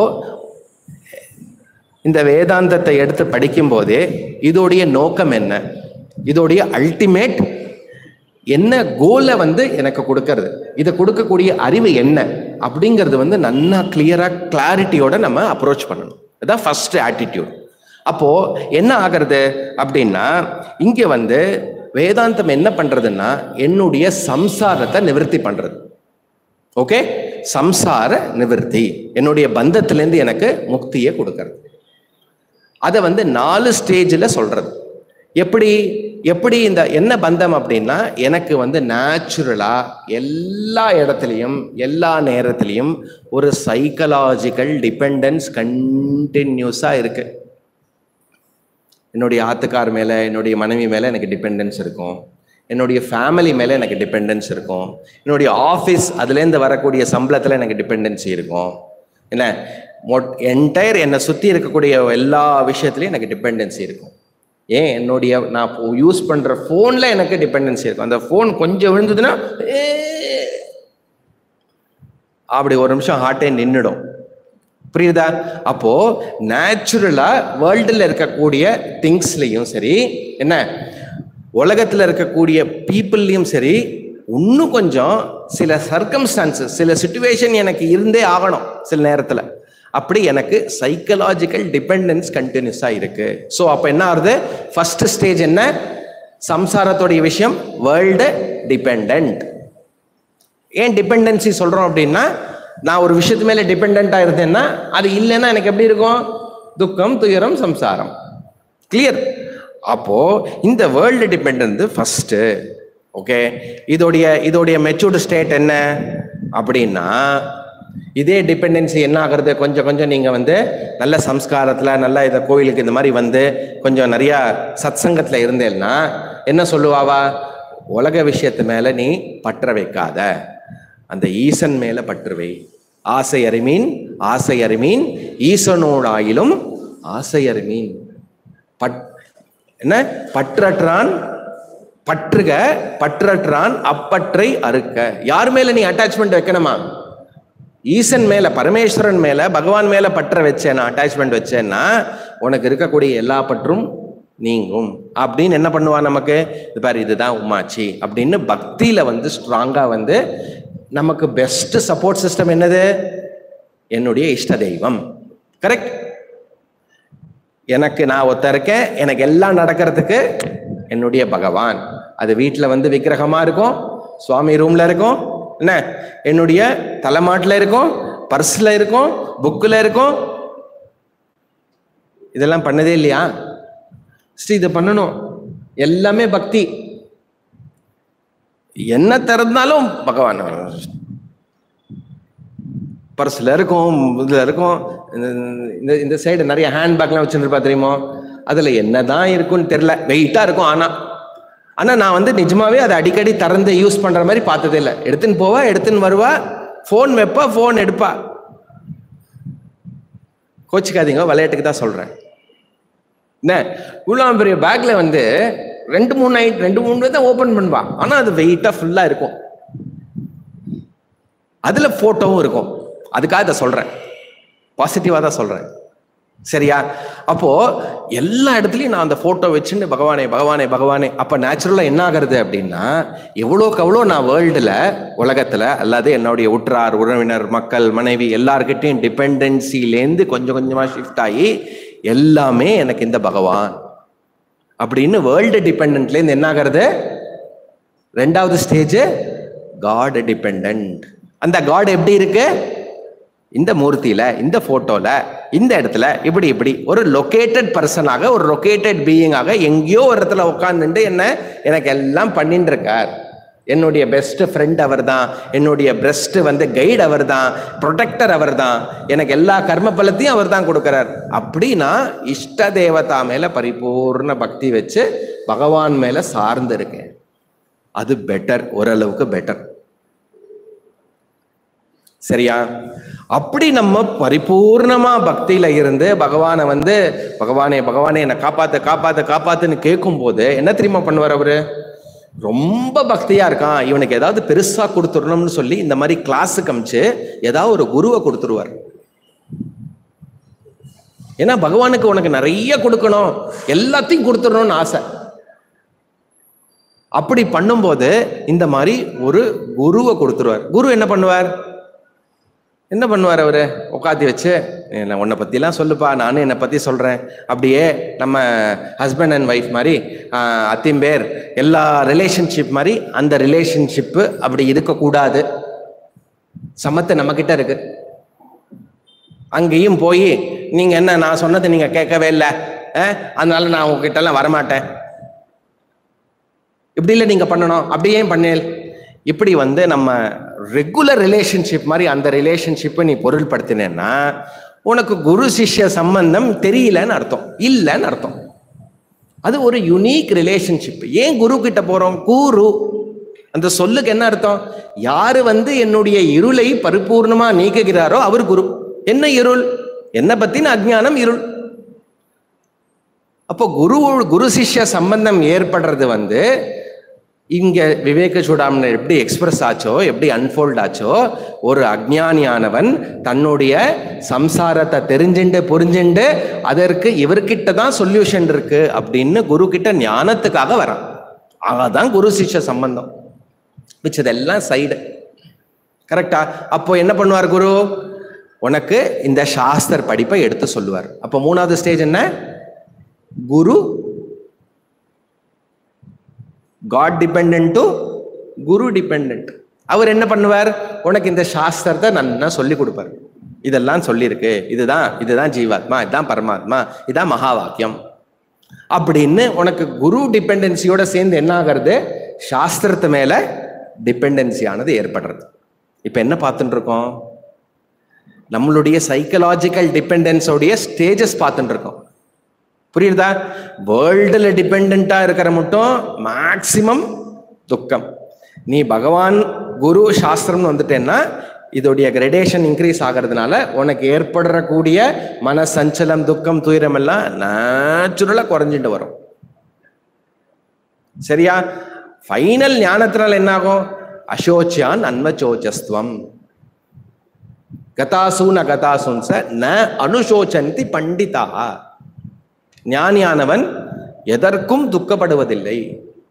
இந்த வேதாந்தத்தை எடுத்து படிக்கும்போதே இதோடைய நோக்கம் என்ன இதோடைய அல்டிமேட் என்ன கோலை வந்து எனக்கு கொடுக்கறது இதை கொடுக்கக்கூடிய அறிவு என்ன அப்படிங்கிறது வந்து நன்னா கிளியரா கிளாரிட்டியோட நம்ம அப்ரோச் பண்ணணும் இதுதான் ஃபர்ஸ்ட் ஆட்டிடியூட் அப்போ என்ன ஆகிறது அப்படின்னா இங்க வந்து வேதாந்தம் என்ன பண்றதுன்னா என்னுடைய சம்சாரத்தை நிவர்த்தி பண்றது ஓகே சம்சார நிவர்த்தி என்னுடைய பந்தத்திலேருந்து எனக்கு முக்தியை கொடுக்கறது அதை வந்து நாலு ஸ்டேஜில் சொல்றது எப்படி எப்படி இந்த என்ன பந்தம் அப்படின்னா எனக்கு வந்து நேச்சுரலா எல்லா இடத்துலையும் எல்லா நேரத்திலையும் ஒரு சைக்கலாஜிக்கல் டிபெண்டன்ஸ் கண்டினியூஸா இருக்கு என்னுடைய ஆத்துக்கார் மேல என்னுடைய மனைவி மேல எனக்கு டிபெண்டன்ஸ் இருக்கும் என்னுடைய ஃபேமிலி மேல எனக்கு டிபெண்டன்ஸ் இருக்கும் என்னுடைய ஆஃபீஸ் அதுலேருந்து வரக்கூடிய சம்பளத்துல எனக்கு டிபெண்டன்சி இருக்கும் என்ன என்டையர் என்னை சுற்றி இருக்கக்கூடிய எல்லா விஷயத்துலையும் எனக்கு டிபெண்டன்சி இருக்கும் ஏன் என்னுடைய நான் யூஸ் பண்ற ஃபோன்ல எனக்கு டிபெண்டன்சி இருக்கும் அந்த ஃபோன் கொஞ்சம் விழுந்ததுன்னா ஏ, அப்படி ஒரு நிமிஷம் ஹார்ட்டே நின்றுடும் புரியுதா அப்போ நேச்சுரலா வேர்ல்டுல இருக்கக்கூடிய திங்ஸ்லயும் சரி என்ன உலகத்துல இருக்கக்கூடிய பீப்புள்லயும் சரி இன்னும் கொஞ்சம் சில சர்க்கம்ஸ்டான்சஸ் சில சுச்சுவேஷன் எனக்கு இருந்தே ஆகணும் சில நேரத்துல அப்படி எனக்கு சைக்கலாஜிக்கல் டிபெண்டன்ஸ் கண்டினியூஸா இருக்கு ஸோ அப்போ என்ன ஆகுது ஃபர்ஸ்ட் ஸ்டேஜ் என்ன சம்சாரத்துடைய விஷயம் வேர்ல்டு டிபெண்ட் ஏன் டிபெண்டன்சி சொல்றோம் அப்படின்னா நான் ஒரு விஷயத்து மேல டிபெண்டா இருந்தேன்னா அது இல்லைன்னா எனக்கு எப்படி இருக்கும் துக்கம் துயரம் சம்சாரம் கிளியர் அப்போ இந்த வேர்ல்டு டிபெண்ட் ஃபர்ஸ்ட் ஓகே இதோடைய இதோடைய மெச்சூர்டு ஸ்டேட் என்ன அப்படின்னா இதே டிபெண்டன்சி என்ன ஆகுறது கொஞ்சம் கொஞ்சம் நீங்க வந்து நல்ல சம்ஸ்காரத்துல நல்ல இதை கோயிலுக்கு இந்த மாதிரி வந்து கொஞ்சம் நிறைய சத்சங்கத்துல இருந்தேன்னா என்ன சொல்லுவாவா உலக விஷயத்து மேல நீ பற்ற வைக்காத அந்த ஈசன் மேல பற்று வை ஆசை அறிமீன் ஆசை அறிமீன் ஈசனோடாயிலும் ஆசை அறிமீன் பட் என்ன பற்றற்றான் பற்றுக பற்றற்றான் அப்பற்றை அறுக்க யார் மேல நீ அட்டாச்மெண்ட் வைக்கணுமா ஈசன் மேல பரமேஸ்வரன் மேல பகவான் மேல பற்ற வச்சேன்னா அட்டாச்மெண்ட் வச்சேன்னா உனக்கு இருக்கக்கூடிய எல்லா பற்றும் நீங்கும் அப்படின்னு என்ன பண்ணுவா நமக்கு இது பாரு இதுதான் உமாச்சி அப்படின்னு பக்தியில வந்து ஸ்ட்ராங்கா வந்து நமக்கு பெஸ்ட் சப்போர்ட் சிஸ்டம் என்னது என்னுடைய இஷ்ட தெய்வம் கரெக்ட் எனக்கு நான் ஒத்த இருக்கேன் எனக்கு எல்லாம் நடக்கிறதுக்கு என்னுடைய பகவான் அது வீட்டில் வந்து விக்கிரகமா இருக்கும் சுவாமி ரூம்ல இருக்கும் என்ன என்னுடைய தலைமாட்டில் இருக்கும் பர்ஸில் இருக்கும் புக்கில் இருக்கும் இதெல்லாம் பண்ணதே இல்லையா ஸ்ரீ இதை பண்ணணும் எல்லாமே பக்தி என்ன திறந்தாலும் பகவான் பர்ஸில் இருக்கும் இதில் இருக்கும் இந்த இந்த சைடு நிறைய ஹேண்ட்பேக்லாம் வச்சுருப்பா தெரியுமோ அதில் என்னதான் இருக்குன்னு தெரில வெயிட்டாக இருக்கும் ஆனால் ஆனால் நான் வந்து நிஜமாவே அதை அடிக்கடி திறந்து யூஸ் பண்ணுற மாதிரி பார்த்ததே இல்லை எடுத்துன்னு போவா எடுத்துன்னு வருவா ஃபோன் வைப்பா ஃபோன் எடுப்பா கோச்சிக்காதீங்க விளையாட்டுக்கு தான் சொல்கிறேன் என்ன இவ்வளோ பெரிய பேக்கில் வந்து ரெண்டு மூணு நைட் ரெண்டு மூணு தான் ஓப்பன் பண்ணுவா ஆனால் அது வெயிட்டாக ஃபுல்லாக இருக்கும் அதில் ஃபோட்டோவும் இருக்கும் அதுக்காக இதை சொல்கிறேன் பாசிட்டிவாக தான் சொல்கிறேன் சரியா அப்போ எல்லா இடத்துலையும் நான் அந்த ஃபோட்டோ வச்சுட்டு பகவானே பகவானே பகவானே அப்போ நேச்சுரலாக என்ன ஆகுறது அப்படின்னா எவ்வளோக்கு எவ்வளோ நான் வேர்ல்டில் உலகத்தில் அல்லது என்னுடைய உற்றார் உறவினர் மக்கள் மனைவி எல்லார்கிட்டையும் டிபெண்டன்சிலேருந்து கொஞ்சம் கொஞ்சமாக ஷிஃப்ட் ஆகி எல்லாமே எனக்கு இந்த பகவான் அப்படின்னு வேர்ல்டு டிபெண்ட்லேருந்து என்ன ஆகிறது ரெண்டாவது ஸ்டேஜ் காட் டிபெண்ட் அந்த காட் எப்படி இருக்கு இந்த மூர்த்தியில இந்த போட்டோல இந்த இடத்துல இப்படி இப்படி ஒரு லொக்கேட்டட் பர்சனாக ஒரு லொக்கேட்டட் பீயிங்காக எங்கேயோ ஒரு இடத்துல உட்காந்துட்டு என்ன எனக்கு எல்லாம் பண்ணிட்டு இருக்கார் என்னுடைய பெஸ்ட் ஃப்ரெண்ட் அவர் தான் என்னுடைய பெஸ்ட் வந்து கைடு அவர் தான் ப்ரொடெக்டர் அவர் தான் எனக்கு எல்லா கர்ம பலத்தையும் அவர் தான் கொடுக்குறார் அப்படின்னா இஷ்ட தேவதா மேல பரிபூர்ண பக்தி வச்சு பகவான் மேல சார்ந்து இருக்கேன் அது பெட்டர் ஓரளவுக்கு பெட்டர் சரியா அப்படி நம்ம பரிபூர்ணமா பக்தியில இருந்து பகவானை வந்து பகவானே பகவானே என்னை காப்பாத்து காப்பாத்து காப்பாத்துன்னு கேட்கும் போது என்ன தெரியுமா பண்ணுவார் அவரு ரொம்ப பக்தியா இருக்கான் இவனுக்கு ஏதாவது பெருசா கொடுத்துடணும்னு சொல்லி இந்த மாதிரி கிளாஸுக்கு அமிச்சு ஏதாவது ஒரு குருவை கொடுத்துருவார் ஏன்னா பகவானுக்கு உனக்கு நிறைய கொடுக்கணும் எல்லாத்தையும் கொடுத்துடணும்னு ஆசை அப்படி பண்ணும்போது இந்த மாதிரி ஒரு குருவை கொடுத்துருவார் குரு என்ன பண்ணுவார் என்ன பண்ணுவார் அவரு உட்காத்தி வச்சு என்ன உன்னை பற்றிலாம் சொல்லுப்பா நானும் என்னை பற்றி சொல்கிறேன் அப்படியே நம்ம ஹஸ்பண்ட் அண்ட் ஒய்ஃப் மாதிரி ஆஹ், அத்திம்பேர் எல்லா ரிலேஷன்ஷிப் மாதிரி அந்த ரிலேஷன்ஷிப்பு அப்படி இருக்கக்கூடாது சமத்து நம்மக்கிட்ட இருக்கு அங்கேயும் போய் நீங்கள் என்ன நான் சொன்னதை நீங்கள் கேட்கவே இல்லை அஹ், அதனால நான் உங்ககிட்டலாம் வரமாட்டேன் இப்படி இல்லை நீங்கள் பண்ணணும் அப்படி ஏன் பண்ணேல் இப்படி வந்து நம்ம ரெகுலர் ரிலேஷன்ஷிப் மாதிரி அந்த ரிலேஷன்ஷிப்பை நீ பொருள்படுத்தினேன்னா உனக்கு குரு சிஷ்ய சம்பந்தம் தெரியலன்னு அர்த்தம் இல்லைன்னு அர்த்தம் அது ஒரு யுனீக் ரிலேஷன்ஷிப் ஏன் குரு கிட்ட போறோம் குரு அந்த சொல்லுக்கு என்ன அர்த்தம் யாரு வந்து என்னுடைய இருளை பரிபூர்ணமா நீக்குகிறாரோ அவர் குரு என்ன இருள் என்ன பத்தின அஜ்ஞானம் இருள் அப்போ குரு குரு சிஷ்ய சம்பந்தம் ஏற்படுறது வந்து இங்க விவேக சூடாமணி எப்படி எக்ஸ்பிரஸ் ஆச்சோ எப்படி அன்ஃபோல்ட் ஆச்சோ ஒரு அஜ்ஞானியானவன் தன்னுடைய சம்சாரத்தை தெரிஞ்சுண்டு புரிஞ்சுண்டு அதற்கு இவர்கிட்ட தான் சொல்யூஷன் இருக்கு அப்படின்னு குரு கிட்ட ஞானத்துக்காக வரான் அதான் குரு சிஷ்ய சம்பந்தம் மிச்சதெல்லாம் சைடு கரெக்டா அப்போ என்ன பண்ணுவார் குரு உனக்கு இந்த சாஸ்திர படிப்பை எடுத்து சொல்லுவார் அப்போ மூணாவது ஸ்டேஜ் என்ன guru God depend to guru depend அவர் என்ன பண்ணுவார் உனக்கு இந்த சாஸ்திரத்தை நல்லா சொல்லி கொடுப்பார் இதெல்லாம் சொல்லியிருக்கு இதுதான் இதுதான் ஜீவாத்மா இதுதான் பரமாத்மா இதுதான் மகா வாக்கியம் அப்படின்னு உனக்கு குரு டிபெண்டன்சியோட சேர்ந்து என்ன ஆகிறது சாஸ்திரத்து மேல டிபெண்டன்சி ஆனது ஏற்படுறது இப்ப என்ன பார்த்துட்டு இருக்கோம் நம்மளுடைய சைக்கலாஜிக்கல் டிபெண்டன்ஸோடைய ஸ்டேஜஸ் பார்த்துட்டு இருக்கோம் புரியுதா வேர்ல்டில் டிபெண்ட்டாக இருக்கிற மட்டும் மேக்சிமம் துக்கம் நீ பகவான் குரு சாஸ்திரம்னு வந்துட்டேன்னா இதோடைய கிரடேஷன் இன்க்ரீஸ் ஆகிறதுனால உனக்கு ஏற்படக்கூடிய மன சஞ்சலம் துக்கம் துயரம் எல்லாம் நேச்சுரலாக குறைஞ்சிட்டு வரும் சரியா ஃபைனல் ஞானத்தினால் என்ன ஆகும் அசோச்சியான் அன்வச்சோச்சஸ்துவம் கதாசூன் அகதாசூன் ச ந அனுசோச்சந்தி பண்டிதா ஞானியானவன் எதற்கும் துக்கப்படுவதில்லை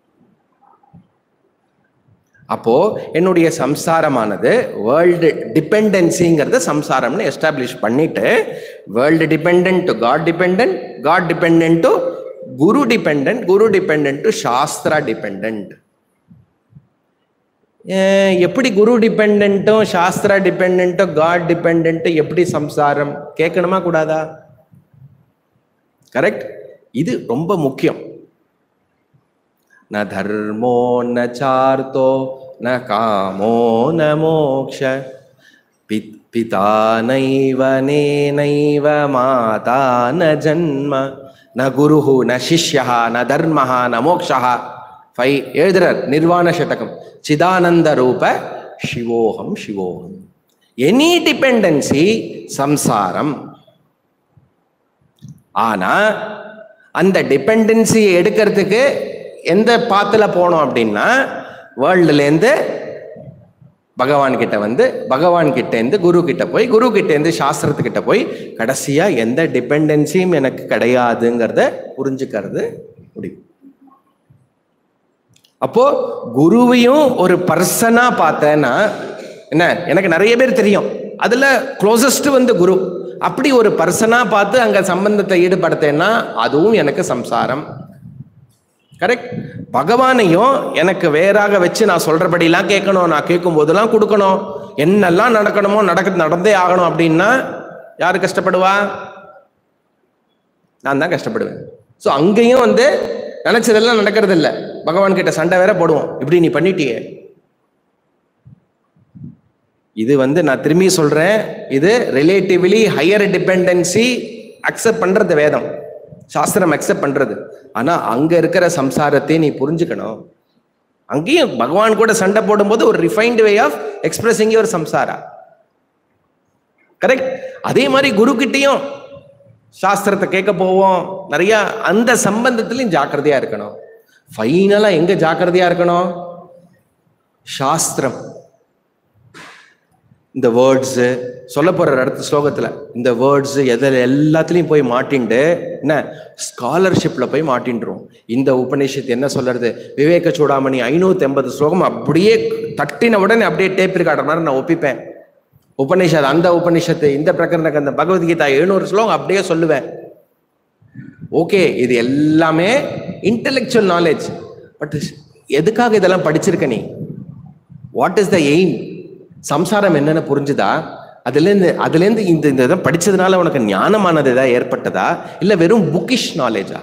அப்போ என்னுடைய சம்சாரமானது வேர்ல்டு டிபெண்டன்சிங்கிறத சம்சாரம்னு எஸ்டாப்ளிஷ் பண்ணிட்டு world depend to God depend God depend to guru depend guru depend to shastra depend ah எப்படி குரு டிபெண்ட்டும் சாஸ்திரா டிபெண்ட்டும் காட் டிபெண்ட் எப்படி சம்சாரம் கேட்கணுமா கூடாதா கரெக்ட் இது ரொம்ப முக்கியம் ந தர்மோ ந சார்த்தோ ந காமோ ந மோக்ஷ பித் பிதா நைவ நேனைவ மாதா ந ஜன்ம ந குருஹு ந சிஷ்யா ந தர்மஹ ந மோக்ஷா ஃபை எழுதுறார் நிர்வாண சதகம் சிதானந்த ரூப சிவோகம் சிவோகம் எனி டிபெண்டன்சி சம்சாரம் ஆனா அந்த டிபெண்டன்சியை எடுக்கிறதுக்கு எந்த பாத்துல போனோம் அப்படின்னா வேர்ல்டுலேருந்து பகவான் கிட்ட வந்து பகவான் கிட்ட இருந்து குரு கிட்ட போய் குரு கிட்ட இருந்து சாஸ்திரத்துக்கிட்ட போய் கடைசியா எந்த டிபெண்டன்சியும் எனக்கு கிடையாதுங்கிறத புரிஞ்சுக்கிறது முடியும் அப்போ குருவையும் ஒரு பர்சனா பார்த்தேன்னா என்ன எனக்கு நிறைய பேர் தெரியும் அதுல க்ளோசஸ்ட் வந்து குரு அப்படி ஒரு பர்சனா பார்த்து அங்க சம்பந்தத்தை ஈடுபடுத்தேன்னா அதுவும் எனக்கு சம்சாரம் கரெக்ட் பகவானையும் எனக்கு வேறாக வச்சு நான் சொல்றபடிலாம் கேட்கணும் நான் கேட்கும் போதெல்லாம் கொடுக்கணும் என்னெல்லாம் நடக்கணுமோ நடக்க நடந்தே ஆகணும் அப்படின்னா யாரு கஷ்டப்படுவா நான் தான் கஷ்டப்படுவேன் ஸோ அங்கேயும் வந்து நினைச்சதெல்லாம் நடக்கிறது இல்ல பகவான் கிட்ட சண்டை வேற போடுவோம் இப்படி நீ பண்ணிட்டியே இது வந்து நான் திரும்பி சொல்றேன் இது ரிலேட்டிவ்லி ஹையர் டிபெண்டன்சி அக்செப்ட் பண்றது வேதம் சாஸ்திரம் அக்செப்ட் பண்றது ஆனா அங்க இருக்கிற சம்சாரத்தை நீ புரிஞ்சுக்கணும் அங்கேயும் பகவான் கூட சண்டை போடும்போது ஒரு refined way of expressing your samsara correct அதே மாதிரி குரு கிட்டயும் சாஸ்திரத்தை கேட்க போவோம் நிறைய அந்த சம்பந்தத்திலையும் ஜாக்கிரதையா இருக்கணும் ஃபைனலா எங்க ஜாக்கிரதையா இருக்கணும் சாஸ்திரம் இந்த வேர்ட்ஸு சொல்ல போற அடுத்த ஸ்லோகத்துல இந்த வேர்ட்ஸ் எதில் எல்லாத்துலயும் போய் மாட்டிண்டு என்ன ஸ்காலர்ஷிப்ல போய் மாட்டின்றோம் இந்த உபநிஷத்து என்ன சொல்றது விவேக சூடாமணி ஐநூத்தி எண்பது ஸ்லோகம் அப்படியே தட்டின உடனே அப்படியே டேப் ரெக்கார்டர் மாதிரி நான் ஒப்பிப்பேன் உபநிஷத் அந்த உபநிஷத்து இந்த பிரகரணக்கு அந்த பகவத்கீதா எழுநூறு ஸ்லோகம் அப்படியே சொல்லுவேன் ஓகே இது எல்லாமே இன்டெலெக்சுவல் நாலேஜ் பட் எதுக்காக இதெல்லாம் படிச்சிருக்க நீ வாட் இஸ் த எய்ம் சம்சாரம் என்னன்னு புரிஞ்சுதா அதுலேருந்து அதுலேருந்து இந்த இந்த இதை படிச்சதுனால உனக்கு ஞானமானது ஏதாவது ஏற்பட்டதா இல்லை வெறும் புக்கிஷ் நாலேஜா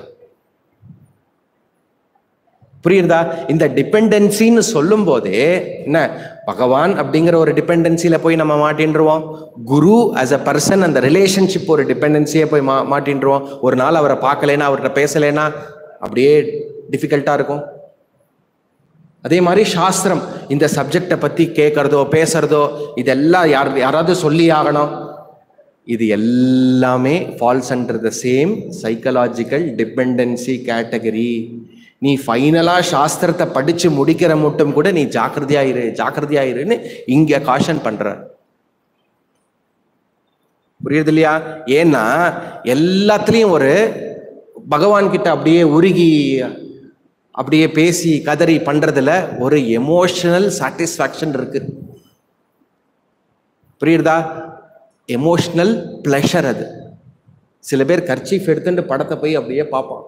புரியுறதா இந்த டிபெண்டன்சின்னு சொல்லும் போதே என்ன பகவான் அப்படிங்கிற ஒரு டிபெண்டன்சியில போய் நம்ம மாட்டின்றுவோம் குரு ஆஸ் அ பர்சன் அந்த ரிலேஷன்ஷிப் ஒரு டிபெண்டன்சியை போய் மா மாட்டின்றுவோம் ஒரு நாள் அவரை பார்க்கலைன்னா அவர்கிட்ட பேசலைன்னா அப்படியே டிஃபிகல்ட்டா இருக்கும் அதே மாதிரி சாஸ்திரம் இந்த சப்ஜெக்டை பத்தி கேட்கறதோ பேசுறதோ இதெல்லாம் யார் யாராவது சொல்லி ஆகணும் இது எல்லாமே falls under the same psychological dependency category நீ ஃபைனலா சாஸ்திரத்தை படிச்சு முடிக்கிற மட்டும் கூட நீ ஜாக்கிரதையாயிரு ஜாக்கிரதையாயிருன்னு இங்க காஷன் பண்ற புரியுது இல்லையா ஏன்னா எல்லாத்துலயும் ஒரு பகவான் கிட்ட அப்படியே உருகி அப்படியே பேசி கதறி பண்றதுல ஒரு எமோஷனல் சாட்டிஸ்ஃபேக்ஷன் இருக்கு புரியுறதா எமோஷனல் ப்ளஷர் அது சில பேர் கர்ச்சீஃப் எடுத்துட்டு படத்தை போய் அப்படியே பார்ப்பான்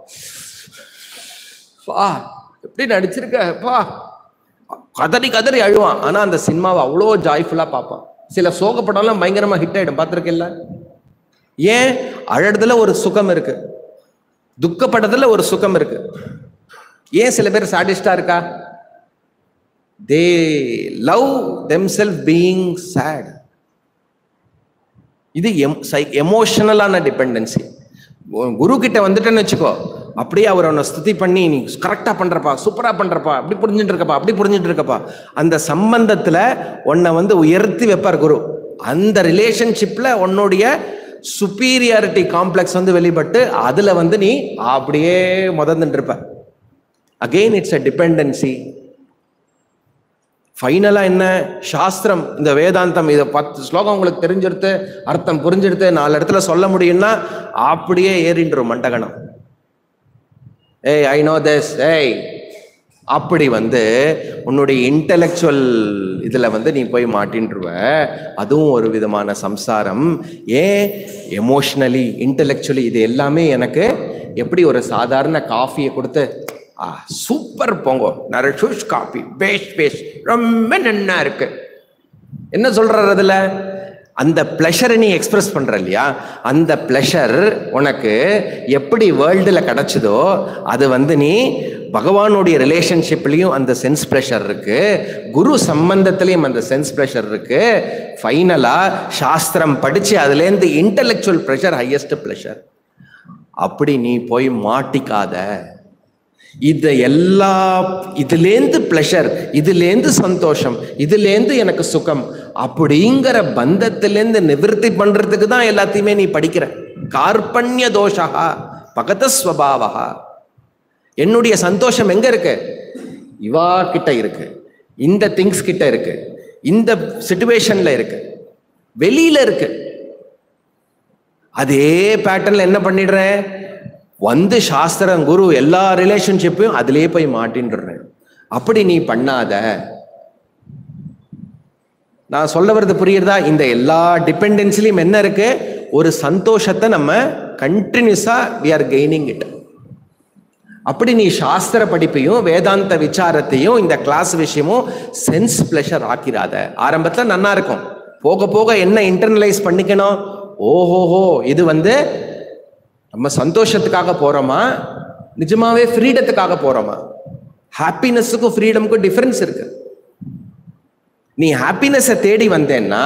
பா எப்படி நடிச்சிருக்க பா கதறி கதறி அழுவான் ஆனா அந்த சினிமாவை அவ்வளோ ஜாய்ஃபுல்லா பார்ப்பான் சில சோக படம்லாம் பயங்கரமா ஹிட் ஆயிடும் பார்த்துருக்கல ஏன் அழறதுல ஒரு சுகம் இருக்கு துக்கப்படத்துல ஒரு சுகம் இருக்கு ஏன் சில பேர் சாடிஸ்டா இருக்கா they love them self being sad இது எம் சை எமோஷனலான டிபெண்டன்சி குரு கிட்ட வந்துட்டேன்னு வச்சுக்கோ அப்படியே அவர் உன்னை ஸ்துதி பண்ணி நீ கரெக்டா பண்றப்பா சூப்பரா பண்றப்பா அப்படி புரிஞ்சுட்டு இருக்கப்பா அப்படி புரிஞ்சுட்டு இருக்கப்பா அந்த சம்பந்தத்துல உன்னை வந்து உயர்த்தி வைப்பார் குரு அந்த ரிலேஷன்ஷிப்ல உன்னுடைய சுப்பீரியாரிட்டி காம்ப்ளெக்ஸ் வந்து வெளிப்பட்டு அதுல வந்து நீ அப்படியே முதந்துட்டு இருப்ப அகெயின் இட்ஸ் அ டிபெண்டன்சி ஃபைனலா என்ன சாஸ்திரம் இந்த வேதாந்தம் இதை பத்து ஸ்லோகம் உங்களுக்கு தெரிஞ்சிருத்து அர்த்தம் புரிஞ்சிருத்து நாலு இடத்துல சொல்ல முடியும்னா அப்படியே ஏறின்றோம் மண்டகணம் ஏய் ஐ நோ திஸ் ஏய் அப்படி வந்து உன்னுடைய இன்டலெக்சுவல் இதில் வந்து நீ போய் மாட்டின்றுவ அதுவும் ஒரு விதமான சம்சாரம் ஏன் எமோஷ்னலி இன்டலெக்சுவலி இது எல்லாமே எனக்கு எப்படி ஒரு சாதாரண காஃபியை கொடுத்து ஆ சூப்பர் போங்கோ நரஷூஷ் காபி பேஷ் பேஷ் ரொம்ப நன்னா இருக்கு என்ன சொல்றாரு அதுல அந்த ப்ளஷரை நீ எக்ஸ்பிரஸ் பண்ற இல்லையா அந்த ப்ளஷர் உனக்கு எப்படி வேர்ல்டில் கிடைச்சதோ அது வந்து நீ பகவானுடைய ரிலேஷன்ஷிப்லையும் அந்த சென்ஸ் ப்ளஷர் இருக்கு குரு சம்பந்தத்திலையும் அந்த சென்ஸ் ப்ளஷர் இருக்கு ஃபைனலா சாஸ்திரம் படிச்சு அதுலேருந்து இன்டலெக்சுவல் ப்ரெஷர் ஹையஸ்ட் ப்ளஷர் அப்படி நீ போய் மாட்டிக்காத இது எல்லா இதுலேருந்து ப்ளஷர் இதுலேருந்து சந்தோஷம் இதுலேருந்து எனக்கு சுகம் அப்படிங்கிற பந்தத்திலேருந்து நிவர்த்தி பண்றதுக்கு தான் எல்லாத்தையுமே நீ படிக்கிற கார்பண்ய தோஷா பகத ஸ்வபாவா என்னுடைய சந்தோஷம் எங்க இருக்கு இவா கிட்ட இருக்கு இந்த திங்ஸ் கிட்ட இருக்கு இந்த சுச்சுவேஷன்ல இருக்கு வெளியில இருக்கு அதே பேட்டர்ன்ல என்ன பண்ணிடுறேன் வந்து சாஸ்திரம் குரு எல்லா ரிலேஷன்ஷிப்பையும் அதிலே போய் மாட்டின்றேன் அப்படி நீ பண்ணாத நான் சொல்ல வர்றது புரியுறதா இந்த எல்லா டிபெண்டன்ஸ்லயும் என்ன இருக்கு ஒரு சந்தோஷத்தை நம்ம கண்டினியூஸா வி ஆர் கெய்னிங் இட் அப்படி நீ சாஸ்திர படிப்பையும் வேதாந்த விசாரத்தையும் இந்த கிளாஸ் விஷயமும் சென்ஸ் பிளஷர் ஆக்கிராத ஆரம்பத்துல நன்னா இருக்கும் போக போக என்ன இன்டர்னலைஸ் பண்ணிக்கணும் ஓஹோஹோ இது வந்து நம்ம சந்தோஷத்துக்காக போறோமா நிஜமாவே ஃப்ரீடத்துக்காக போறோமா ஹாப்பினஸுக்கும் ஃப்ரீடமுக்கும் டிஃபரன்ஸ் இருக்கு நீ ஹாப்பினஸை தேடி வந்தேன்னா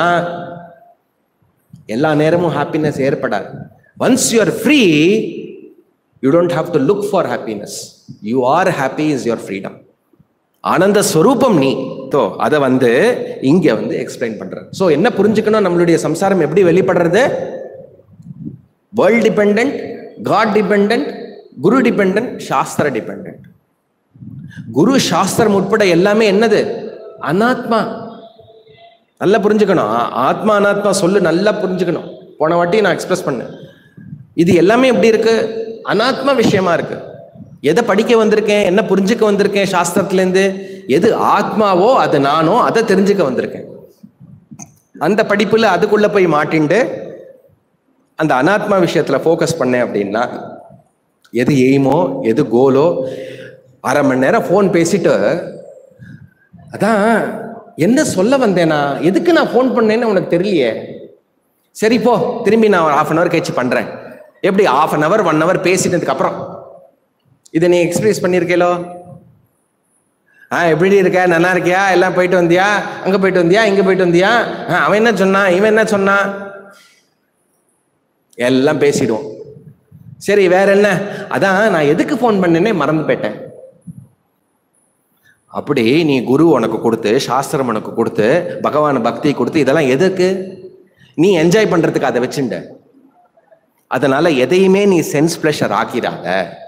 எல்லா நேரமும் ஹாப்பினஸ் ஏற்படாது once you are free you don't have to look for happiness you are happy is your freedom ஆனந்த ஸ்வரூபம் நீ தோ அதை வந்து இங்க வந்து எக்ஸ்பிளைன் பண்ற ஸோ என்ன புரிஞ்சுக்கணும் நம்மளுடைய சம்சாரம் எப்படி வெளிப்படுறது world depend God depend guru depend shastra depend குரு சாஸ்திரம் உட்பட எல்லாமே என்னது அனாத்மா நல்லா புரிஞ்சுக்கணும் ஆ- ஆத்மா அனாத்மா சொல்லு நல்லா புரிஞ்சுக்கணும் போன வாட்டி நான் எக்ஸ்பிரஸ் பண்ணேன் இது எல்லாமே எப்படி இருக்கு அனாத்மா விஷயமா இருக்கு எதை படிக்க வந்திருக்கேன் என்ன புரிஞ்சுக்க வந்திருக்கேன் சாஸ்திரத்துலேருந்து எது ஆத்மாவோ அது நானோ அதை தெரிஞ்சுக்க வந்திருக்கேன் அந்த படிப்புல அதுக்குள்ள போய் மாட்டிண்டு அந்த அனாத்மா விஷயத்துல ஃபோக்கஸ் பண்ணேன் அப்படின்னா எது எய்மோ எது கோலோ அரை மணி நேரம் ஃபோன் பேசிட்டு அதான் என்ன சொல்ல வந்தேனா எதுக்கு நான் ஃபோன் பண்ணேன்னு உனக்கு தெரியலையே சரி போ திரும்பி நான் ஒரு ஹாஃப் அன் ஹவர் கழிச்சு பண்றேன் எப்படி half an hour one hour பேசினதுக்கு அப்புறம் இதை நீ எக்ஸ்பீரியன்ஸ் பண்ணியிருக்கேலோ ஆ எப்படி இருக்க நல்லா இருக்கியா எல்லாம் போயிட்டு வந்தியா அங்க போயிட்டு வந்தியா இங்க போயிட்டு வந்தியா ஆ, அவன் என்ன சொன்னான் இவன் என்ன சொன்னான் எல்லாம் பேசிடுவோம் சரி வேற என்ன அதான் நான் எதுக்கு ஃபோன் பண்ணேனே மறந்து போயிட்டேன் அப்படி நீ குரு உனக்கு கொடுத்து சாஸ்திரம் உனக்கு கொடுத்து பகவான் பக்தி கொடுத்து இதெல்லாம் எதுக்கு நீ என்ஜாய் பண்றதுக்கு அதை வச்சுண்ட அதனால எதையுமே நீ சென்ஸ் பிளஷர் ஆக்கிடாத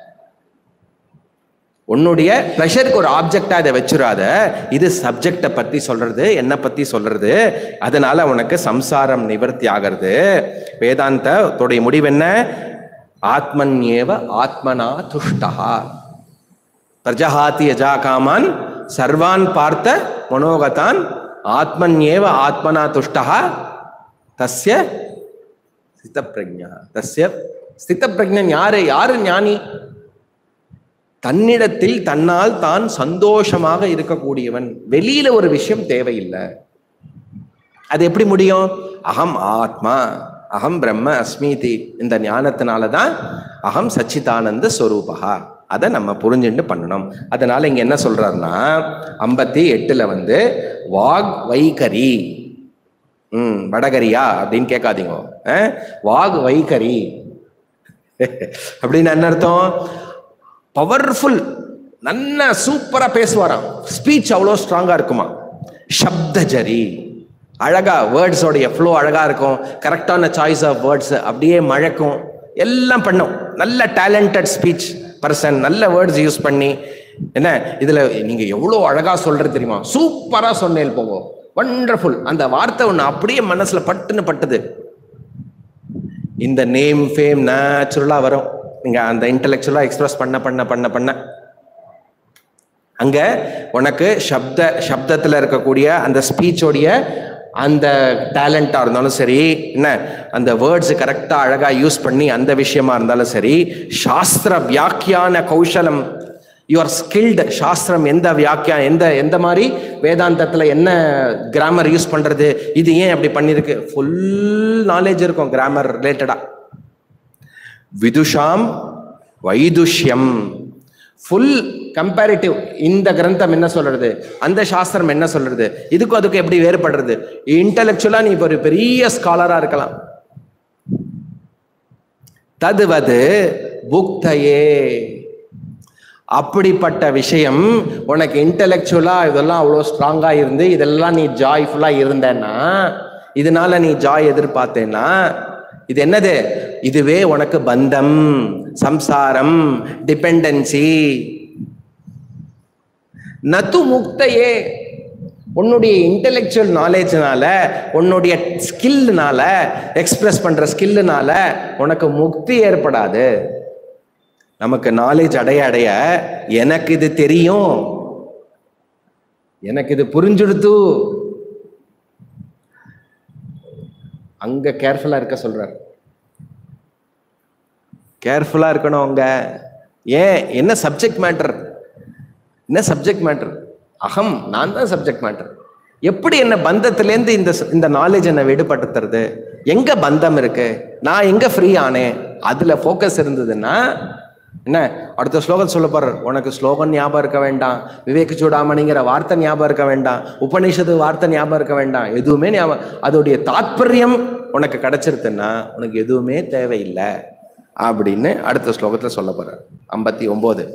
உன்னுடைய ப்ளஷருக்கு ஒரு ஆப்ஜெக்டா இதை வச்சிடாத இது சப்ஜெக்டை பத்தி சொல்றது என்ன பத்தி சொல்றது அதனால உனக்கு சம்சாரம் நிவர்த்தி ஆகிறது வேதாந்தத்துடைய முடிவு என்ன ஆத்மன்யேவ ஆத்மனா துஷ்டா பிரஜஹாதி யஜா காமான் சர்வான் பார்த்த மனோகதான் ஆத்மன்யேவ ஆத்மனா துஷ்டா தஸ்ய ஸ்திதப்பிரஜா தஸ்ய ஸ்திதப்பிரஜன் யாரு யாரு ஞானி தன்னிடத்தில் தன்னால் தான் சந்தோஷமாக இருக்கக்கூடியவன் வெளியில ஒரு விஷயம் தேவையில்லை அது எப்படி முடியும் அகம் ஆத்மா அகம் பிரம்ம அஸ்மிதி இந்த ஞானத்தினால தான் அகம் சச்சிதானந்த ஸ்வரூபா அதை நம்ம புரிஞ்சுட்டு பண்ணணும் அதனால இங்க என்ன சொல்றாருன்னா ஐம்பத்தி எட்டுல வந்து வாக் வைகரி ம் வடகரியா அப்படின்னு கேட்காதீங்க அஹ், வாக் வைகரி அப்படின்னு என்ன அர்த்தம் பவர்ஃபுல் நல்லா சூப்பரா பேசுவாராம் ஸ்பீச் அவ்வளோ ஸ்ட்ராங்கா இருக்குமா சப்தஜரி அழகா வேர்ட்ஸோடைய ஃப்ளோ அழகா இருக்கும் கரெக்டான சாய்ஸ் ஆஃப் வேர்ட்ஸ் அப்படியே மழக்கும் எல்லாம் பண்ணும் நல்ல டேலண்டட் ஸ்பீச் பர்சன் நல்ல வேர்ட்ஸ் யூஸ் பண்ணி என்ன இதுல நீங்க எவ்வளோ அழகா சொல்றது தெரியுமா சூப்பரா சொன்னேன் போங்க வண்டர்ஃபுல் அந்த வார்த்தை ஒன்று அப்படியே மனசுல பட்டுன்னு பட்டுது இந்த நேம் ஃபேம் நேச்சுரலா வரும் நீங்க அந்த இன்டெலெக்சுவலா எக்ஸ்பிரஸ் பண்ண பண்ண பண்ண பண்ண அங்க உனக்கு சப்த சப்தத்துல இருக்கக்கூடிய அந்த ஸ்பீச்சோடைய அந்த டேலண்டா இருந்தாலும் சரி என்ன அந்த வேர்ட்ஸ் கரெக்டா அழகா யூஸ் பண்ணி அந்த விஷயமா இருந்தாலும் சரி சாஸ்திர வியாக்கியான கௌசலம் யூ ஆர் ஸ்கில்டு சாஸ்திரம் எந்த வியாக்கியா எந்த எந்த மாதிரி வேதாந்தத்தில் என்ன கிராமர் யூஸ் பண்ணுறது இது ஏன் அப்படி பண்ணியிருக்கு ஃபுல் நாலேஜ் இருக்கும் கிராமர் ரிலேட்டடாக விதுஷாம் வைதுஷ்யம் ஃபுல் கம்பேரிட்டிவ் இந்த கிரந்தம் என்ன சொல்றது அந்த சாஸ்திரம் என்ன சொல்றது இதுக்கும் அதுக்கும் எப்படி வேறுபடுறது இன்டலெக்சுவலா நீ இப்போ ஒரு பெரிய ஸ்காலரா இருக்கலாம் ததுவது புக்தையே அப்படிப்பட்ட விஷயம் உனக்கு இன்டலெக்சுவலா இதெல்லாம் அவ்வளோ ஸ்ட்ராங்கா இருந்து இதெல்லாம் நீ ஜாய்ஃபுல்லா இருந்தேன்னா இதனால நீ ஜாய் எதிர்பார்த்தேன்னா இது என்னது இதுவே உனக்கு பந்தம் சம்சாரம் டிபெண்டன்சி நத்து முக்தையே உன்னுடைய இன்டெலெக்சுவல் நாலேஜ்னால உன்னுடைய ஸ்கில்னால எக்ஸ்பிரஸ் பண்ற ஸ்கில்லுனால உனக்கு முக்தி ஏற்படாது நமக்கு நாலேஜ் அடைய அடைய எனக்கு இது தெரியும் எனக்கு இது புரிஞ்சுடுத்து அங்க கேர்ஃபுல்லா இருக்க சொல்றார் கேர்ஃபுல்லா இருக்கணும் அங்க ஏன் என்ன சப்ஜெக்ட் மேட்டர் என்ன சப்ஜெக்ட் மேட்டர் அகம் நான் தான் சப்ஜெக்ட் மேட்டர் எப்படி என்ன பந்தத்திலேருந்து இந்த இந்த நாலேஜ் என்னை விடுபடுத்துறது எங்க பந்தம் இருக்கு நான் எங்க ஃப்ரீ ஆனேன் அதுல ஃபோக்கஸ் இருந்ததுன்னா என்ன அடுத்த ஸ்லோகம் சொல்ல போறார் உனக்கு ஸ்லோகம் ஞாபகம் இருக்க வேண்டாம் விவேக சூடாமணிங்கிற வார்த்தை ஞாபகம் இருக்க வேண்டாம் உபநிஷத்து வார்த்தை ஞாபகம் இருக்க வேண்டாம் எதுவுமே ஞாபகம் அதோடைய தாத்பரியம் உனக்கு கிடைச்சிருதுன்னா உனக்கு எதுவுமே தேவையில்லை அப்படின்னு அடுத்த ஸ்லோகத்துல சொல்ல போறார் ஐம்பத்தி ஒன்பது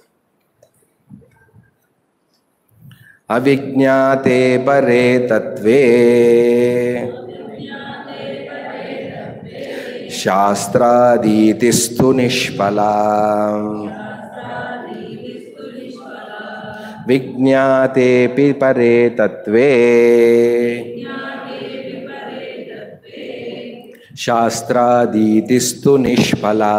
अविज्ञाते परे तत्त्वे शास्त्रादीतिस्तु निष्फला विज्ञातेऽपि परे तत्त्वे शास्त्रादीतिस्तु निष्फला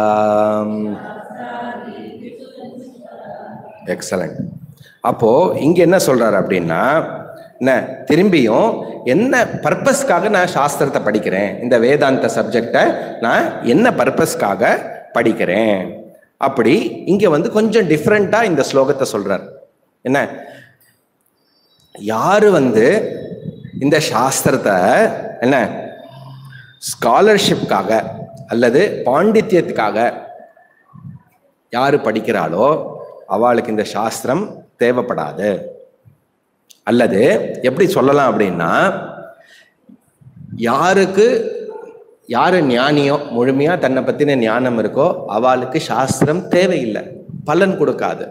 எக்ஸலண்ட் அப்போ இங்க என்ன சொல்றாரு அப்படின்னா என்ன திரும்பியும் என்ன பர்பஸ்க்காக நான் சாஸ்திரத்தை படிக்கிறேன் இந்த வேதாந்த சப்ஜெக்டை நான் என்ன பர்பஸ்க்காக படிக்கிறேன் அப்படி இங்க வந்து கொஞ்சம் டிஃப்ரெண்டா இந்த ஸ்லோகத்தை சொல்றார் என்ன யாரு வந்து இந்த சாஸ்திரத்தை என்ன ஸ்காலர்ஷிப்காக அல்லது பாண்டித்யத்துக்காக யாரு படிக்கிறாளோ அவளுக்கு இந்த சாஸ்திரம் தேவைப்படாது அல்லது எப்படி சொல்லலாம் அப்படின்னா யாருக்கு யாரு ஞானியோ முழுமையா தன்னை பத்தின ஞானம் இருக்கோ அவளுக்கு சாஸ்திரம் தேவையில்லை பலன் கொடுக்காது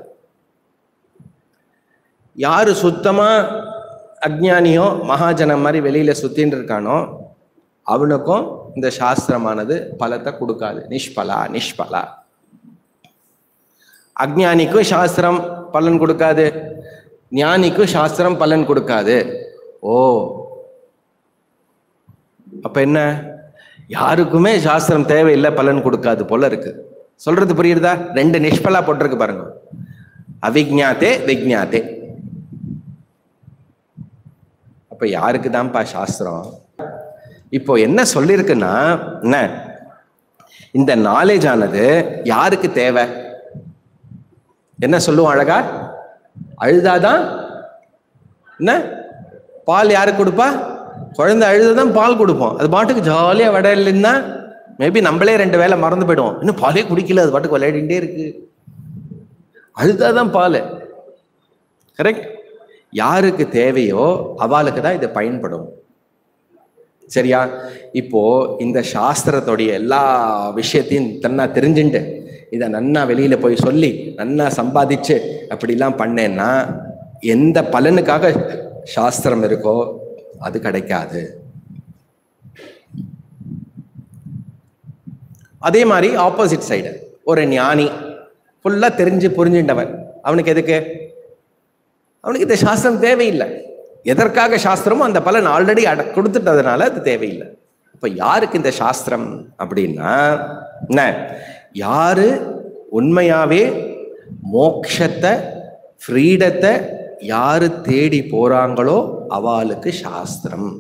யாரு சுத்தமா அஜ்ஞானியோ மகாஜனம் மாதிரி வெளியில சுத்தின்னு இருக்கானோ அவனுக்கும் இந்த சாஸ்திரமானது பலத்தை கொடுக்காது நிஷ்பலா நிஷ்பலா அஜ்ஞானிக்கும் சாஸ்திரம் பலன் கொடுக்காது ஞானிக்கும் சாஸ்திரம் பலன் கொடுக்காது ஓ அப்ப என்ன யாருக்குமே சாஸ்திரம் தேவையில்லை பலன் கொடுக்காது போல இருக்கு சொல்றது புரியுறதா ரெண்டு நிஷ்பலா போட்டிருக்கு பாருங்க அவிஜாத்தே விஜாத்தே அப்ப யாருக்கு தான்ப்பா சாஸ்திரம் இப்போ என்ன சொல்லியிருக்குன்னா என்ன இந்த நாலேஜ் ஆனது யாருக்கு தேவை என்ன சொல்லுவோம் அழகா அழுதாதான் என்ன பால் யாருக்கு கொடுப்பா குழந்தை அழுதாதான் பால் கொடுப்போம் அது பாட்டுக்கு ஜாலியாக விளையாடலன்னா மேபி நம்மளே ரெண்டு வேலை மறந்து போயிடுவோம் இன்னும் பாலே குடிக்கல அது பாட்டுக்கு விளையாடிட்டே இருக்கு அழுதாதான் பால் கரெக்ட் யாருக்கு தேவையோ அவளுக்கு தான் இது பயன்படும் சரியா இப்போ இந்த சாஸ்திரத்துடைய எல்லா விஷயத்தையும் தன்னா தெரிஞ்சுட்டு இதை நன்னா வெளியில போய் சொல்லி நன்னா சம்பாதிச்சு அப்படிலாம் பண்ணேன்னா எந்த பலனுக்காக சாஸ்திரம் இருக்கோ அது கிடைக்காது அதே மாதிரி ஆப்போசிட் சைடு ஒரு ஞானி ஃபுல்லா தெரிஞ்சு புரிஞ்சுட்டவன் அவனுக்கு எதுக்கு அவனுக்கு இந்த சாஸ்திரம் தேவையில்லை எதற்காக சாஸ்திரமோ அந்த பலன் ஆல்ரெடி அட கொடுத்துட்டதுனால அது தேவையில்லை இப்ப யாருக்கு இந்த சாஸ்திரம் அப்படின்னா என்ன யாரு உண்மையாவே மோக்ஷத்தை ஃப்ரீடத்தை யாரு தேடி போறாங்களோ அவளுக்கு சாஸ்திரம்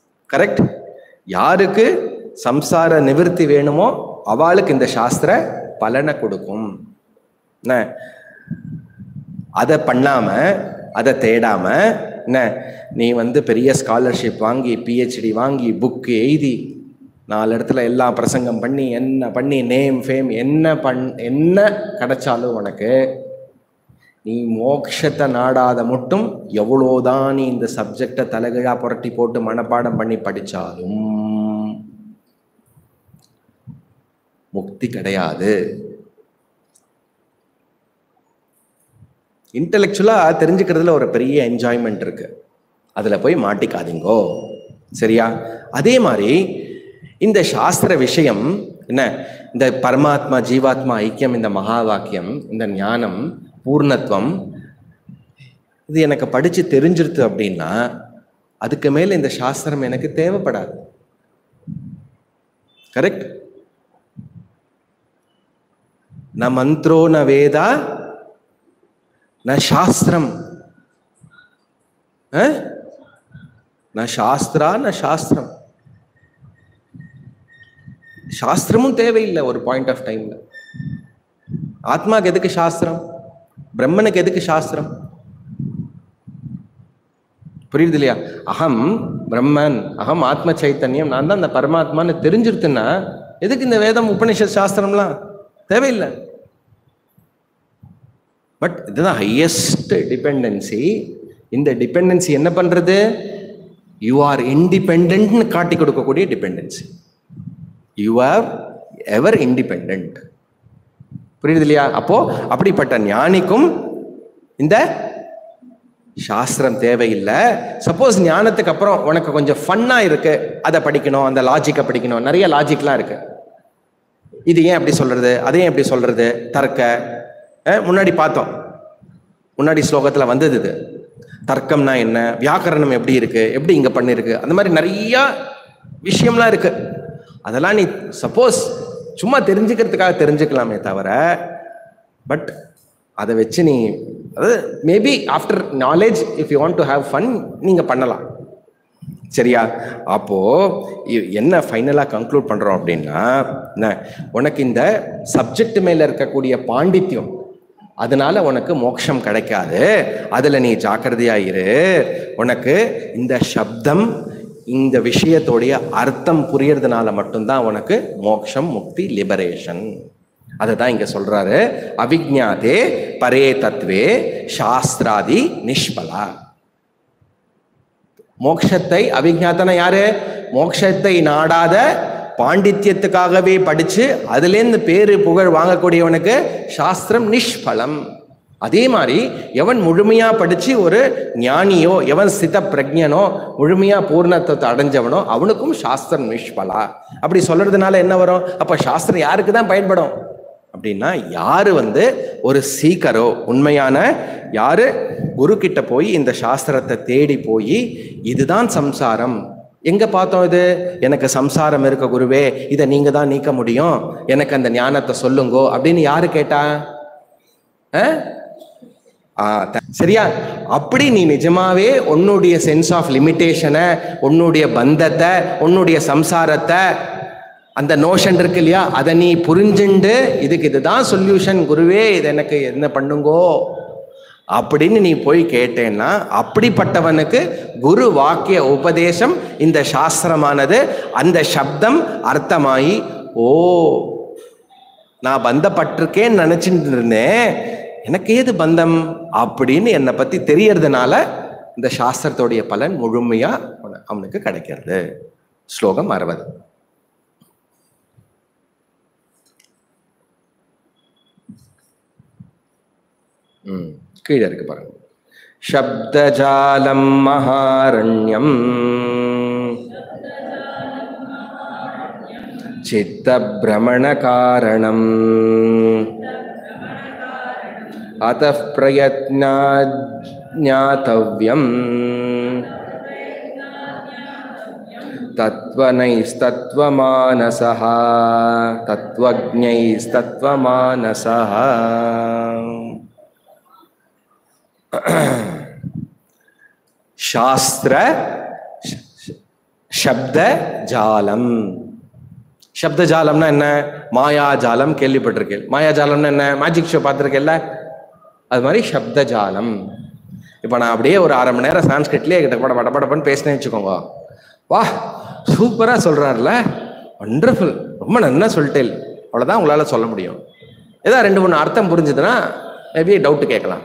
கரெக்ட் யாருக்கு சம்சார நிவர்த்தி வேணுமோ அவளுக்கு இந்த சாஸ்திர பலனை கொடுக்கும் என்ன அதை பண்ணாம அதை தேடாம என்ன நீ வந்து பெரிய ஸ்காலர்ஷிப் வாங்கி பிஹெச்டி வாங்கி புக்கு எழுதி நாலு இடத்துல எல்லா பிரசங்கம் பண்ணி என்ன பண்ணி நேம் ஃபேம் என்ன பண் என்ன கிடைச்சாலும் உனக்கு நீ மோட்சத்தை நாடாத மட்டும் எவ்வளோதான் நீ இந்த சப்ஜெக்டை தலைகீழா புரட்டி போட்டு மனப்பாடம் பண்ணி படிச்சாலும் முக்தி கிடையாது இன்டெலெக்சுவலா தெரிஞ்சுக்கிறதுல ஒரு பெரிய என்ஜாய்மெண்ட் இருக்கு அதுல போய் மாட்டிக்காதீங்கோ சரியா அதே மாதிரி இந்த சாஸ்திர விஷயம் என்ன இந்த பரமாத்மா ஜீவாத்மா ஐக்கியம் இந்த மகா வாக்கியம் இந்த ஞானம் பூர்ணத்துவம் இது எனக்கு படிச்சு தெரிஞ்சிருது அப்படின்னா அதுக்கு மேல இந்த சாஸ்திரம் எனக்கு தேவைப்படாது கரெக்ட் ந மந்த்ரோ ந வேதா ந சாஸ்திரம் அஹ்? ந சாஸ்திரா ந சாஸ்திரம் சாஸ்திரமும் தேவையில்லை ஒரு பாயிண்ட் ஆஃப் டைம்ல ஆத்மாக்கு எதுக்கு சாஸ்திரம் பிரம்மனுக்கு எதுக்கு சாஸ்திரம் புரியுது இல்லையா அகம் பிரம்மன் அகம் ஆத்ம சைத்தன்யம் நான் தான் அந்த பரமாத்மான்னு தெரிஞ்சிருத்துன்னா எதுக்கு இந்த வேதம் உபனிஷத் சாஸ்திரம்லாம் தேவையில்லை பட் இதுதான் ஹையஸ்ட் டிபெண்டன்சி இந்த டிபெண்டன்சி என்ன பண்றது யூ ஆர் இண்டிபெண்ட்னு காட்டி கொடுக்கக்கூடிய dependency you are ever independent புரியுது இல்லையா அப்போ அப்படிப்பட்ட ஞானிக்கும் இந்த சாஸ்திரம் தேவையில்லை சப்போஸ் ஞானத்துக்கு அப்புறம் உனக்கு கொஞ்சம் ஃபன்னா இருக்கு அதை படிக்கணும் அந்த லாஜிக்கை படிக்கணும் நிறைய லாஜிக்லாம் இருக்கு இது ஏன் அப்படி சொல்றது அதை ஏன் எப்படி சொல்றது தர்க்க அஹ், முன்னாடி பார்த்தோம் முன்னாடி ஸ்லோகத்துல வந்தது இது தர்க்கம்னா என்ன வியாக்கரணம் எப்படி இருக்கு எப்படி இங்க பண்ணிருக்கு அந்த மாதிரி நிறைய விஷயம்லாம் இருக்கு அதெல்லாம் நீ சப்போஸ் சும்மா தெரிஞ்சுக்கிறதுக்காக தெரிஞ்சுக்கலாமே தவிர பட் அதை வச்சு நீ அதாவது maybe after knowledge if you want to have fun நீங்க பண்ணலாம் சரியா அப்போ இ- என்ன ஃபைனலாக கன்க்ளூட் பண்றோம் அப்படின்னா என்ன உனக்கு இந்த சப்ஜெக்ட் மேல இருக்கக்கூடிய பாண்டித்யம் அதனால உனக்கு மோட்சம் கிடைக்காது அதுல நீ ஜாக்கிரதையா இரு உனக்கு இந்த சப்தம் இந்த விஷயத்தோடைய அர்த்தம் புரியறதுனால மட்டும்தான் உனக்கு மோட்சம் முக்தி லிபரேஷன் அதை தான் இங்க சொல்றாரு அவிஜ்ஞாதே பரே தத்வே சாஸ்திராதி நிஷ்பலா மோட்சத்தை அவிஜாத்தன யாரு மோட்சத்தை நாடாத பாண்டித்யத்துக்காகவே படிச்சு அதுலேருந்து பேரு புகழ் வாங்கக்கூடியவனுக்கு சாஸ்திரம் நிஷ்பலம் அதே மாதிரி எவன் முழுமையா படிச்சு ஒரு ஞானியோ எவன் சித பிரஜனோ முழுமையா பூர்ணத்துவத்தை அடைஞ்சவனோ அவனுக்கும் சாஸ்திரம் நிஷ்பலா அப்படி சொல்றதுனால என்ன வரும் அப்ப சாஸ்திரம் யாருக்கு தான் பயன்படும் அப்படின்னா யாரு வந்து ஒரு சீக்கரோ உண்மையான யாரு குரு கிட்ட போய் இந்த சாஸ்திரத்தை தேடி போய் இதுதான் சம்சாரம் எங்க பார்த்தோம் இது எனக்கு சம்சாரம் இருக்க குருவே இதை நீங்க தான் நீக்க முடியும் எனக்கு அந்த ஞானத்தை சொல்லுங்கோ அப்படின்னு யாரு கேட்டா அஹ்? ஆ, த- சரியா அப்படி நீ நிஜமாவே உன்னுடைய சென்ஸ் ஆஃப் லிமிட்டேஷனை உன்னுடைய பந்தத்தை உன்னுடைய சம்சாரத்தை அந்த நோஷன் இருக்கு இல்லையா அதை நீ புரிஞ்சுண்டு இதுக்கு இதுதான் சொல்யூஷன் குருவே இது எனக்கு என்ன பண்ணுங்கோ அப்படின்னு நீ போய் கேட்டேன்னா அப்படிப்பட்டவனுக்கு குரு வாக்கிய உபதேசம் இந்த சாஸ்திரமானது அந்த சப்தம் அர்த்தமாயி ஓ நான் பந்தப்பட்டிருக்கேன்னு நினைச்சிட்டு இருந்தேன் எனக்கு ஏது பந்தம் அப்படின்னு என்னை பத்தி தெரியறதுனால இந்த சாஸ்திரத்தோடைய பலன் முழுமையா அவன- அவனுக்கு கிடைக்கிறது ஸ்லோகம் அறுபது ம் கீழே இருக்கு பாருங்க சப்தஜாலம் மகாரண்யம் चित्तभ्रमणकारणम् अतः प्रयत्नाज्ञातव्यम् तत्त्वनैस्तत्त्वमानसः तत्त्वज्ञैस्तत्त्वमानसः शास्त्र शब्द जालम சப்தஜாலம்னா என்ன மாயாஜாலம் கேள்விப்பட்டிருக்கேன் மாயாஜாலம்னா என்ன மேஜிக் ஷோ பார்த்துருக்கேல்ல அது மாதிரி சப்தஜாலம் இப்போ நான் அப்படியே ஒரு அரை மணி நேரம் சான்ஸ்கிரிட்லேயே கிட்ட பட பட படப்பன்னு பேசினேன்னு வச்சுக்கோங்க வா சூப்பராக சொல்கிறாருல ஒண்டர்ஃபுல் ரொம்ப நல்லா சொல்லிட்டேன் அவ்வளோதான் உங்களால் சொல்ல முடியும் ஏதோ ரெண்டு மூணு அர்த்தம் புரிஞ்சுதுன்னா மேபி டவுட்டு கேட்கலாம்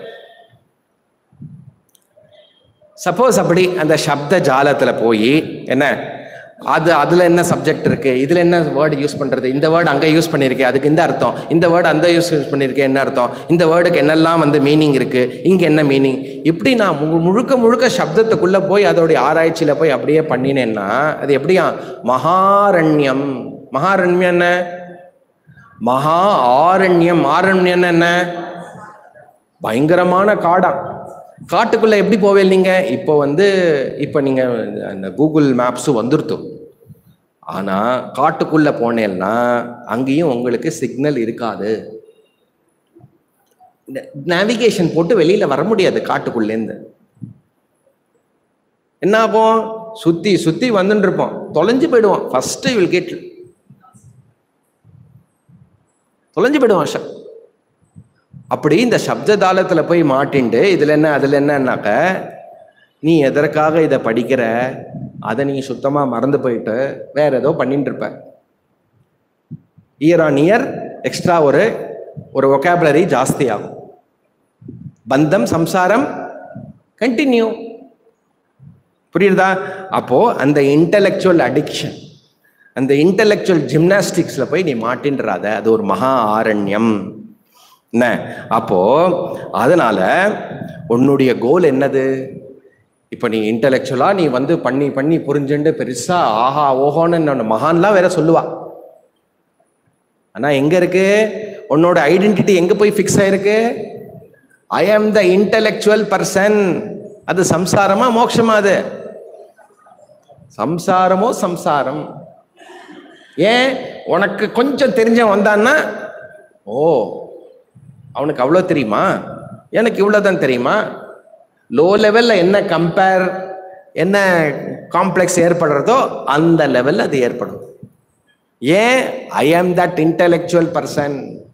சப்போஸ் அப்படி அந்த சப்த ஜாலத்துல போய் என்ன அது அதுல என்ன சப்ஜெக்ட் இருக்கு இதுல என்ன வேர்டு யூஸ் பண்றது இந்த வேர்டு அங்க யூஸ் பண்ணியிருக்கேன் அதுக்கு இந்த அர்த்தம் இந்த வேர்டு அந்த யூஸ் யூஸ் பண்ணியிருக்கேன் என்ன அர்த்தம் இந்த வேர்டுக்கு என்னெல்லாம் வந்து மீனிங் இருக்கு இங்க என்ன மீனிங் இப்படி நான் மு- முழுக்க முழுக்க சப்தத்துக்குள்ள போய் அதோடைய ஆராய்ச்சியில போய் அப்படியே பண்ணினேன்னா அது எப்படியா மகாரண்யம் மகாரண்யம் என்ன மகா ஆரண்யம் ஆரண்யம் என்ன பயங்கரமான காடா காட்டுக்குள்ள எப்படி போவேல் நீங்க இப்போ வந்து இப்போ நீங்க அந்த கூகுள் மேப்ஸ் வந்துருத்து ஆனா காட்டுக்குள்ள போனேன்னா அங்கேயும் உங்களுக்கு சிக்னல் இருக்காது நேவிகேஷன் போட்டு வெளியில வர முடியாது காட்டுக்குள்ளேருந்து என்ன ஆகும் சுத்தி சுத்தி வந்துட்டு இருப்போம் தொலைஞ்சு போயிடுவோம் ஃபர்ஸ்ட் வில் கெட் தொலைஞ்சு போயிடுவான் ஷ- அப்படி இந்த சப்த தாளத்துல போய் மாட்டிண்டு இதுல என்ன அதுல என்னன்னாக்க நீ எதற்காக இதை படிக்கிற அதை நீ சுத்தமா மறந்து போயிட்டு வேற ஏதோ பண்ணிட்டு இருப்ப இயர் ஆன் இயர் எக்ஸ்ட்ரா ஒரு ஒரு ஒகாபுலரி ஜாஸ்தி ஆகும் பந்தம் சம்சாரம் கண்டினியூ புரியுதா அப்போ அந்த இன்டலெக்சுவல் அடிக்ஷன் அந்த இன்டலெக்சுவல் ஜிம்னாஸ்டிக்ஸ்ல போய் நீ மாட்டின்றாத அது ஒரு மகா ஆரண்யம் என்ன அப்போ அதனால உன்னுடைய கோல் என்னது இப்போ நீ இன்டலெக்சுவலா நீ வந்து பண்ணி பண்ணி புரிஞ்சுண்டு பெருசா ஆஹா ஓஹோன்னு இன்னொன்னு மகான்லாம் வேற சொல்லுவா ஆனா எங்க இருக்கு உன்னோட ஐடென்டிட்டி எங்க போய் ஃபிக்ஸ் ஆயிருக்கு ஐ ஆம் த இன்டலெக்சுவல் பர்சன் அது சம்சாரமா மோட்சமா அது சம்சாரமோ சம்சாரம் ஏன் உனக்கு கொஞ்சம் தெரிஞ்சவன் வந்தான்னா ஓ அவனுக்கு அவ்வளோ தெரியுமா எனக்கு இவ்வளோதான் தெரியுமா லோ லெவலில் என்ன கம்பேர் என்ன காம்ப்ளெக்ஸ் ஏற்படுறதோ அந்த லெவலில் அது ஏற்படும் ஏன் ஐ ஆம் தட் இன்டலெக்சுவல் பர்சன்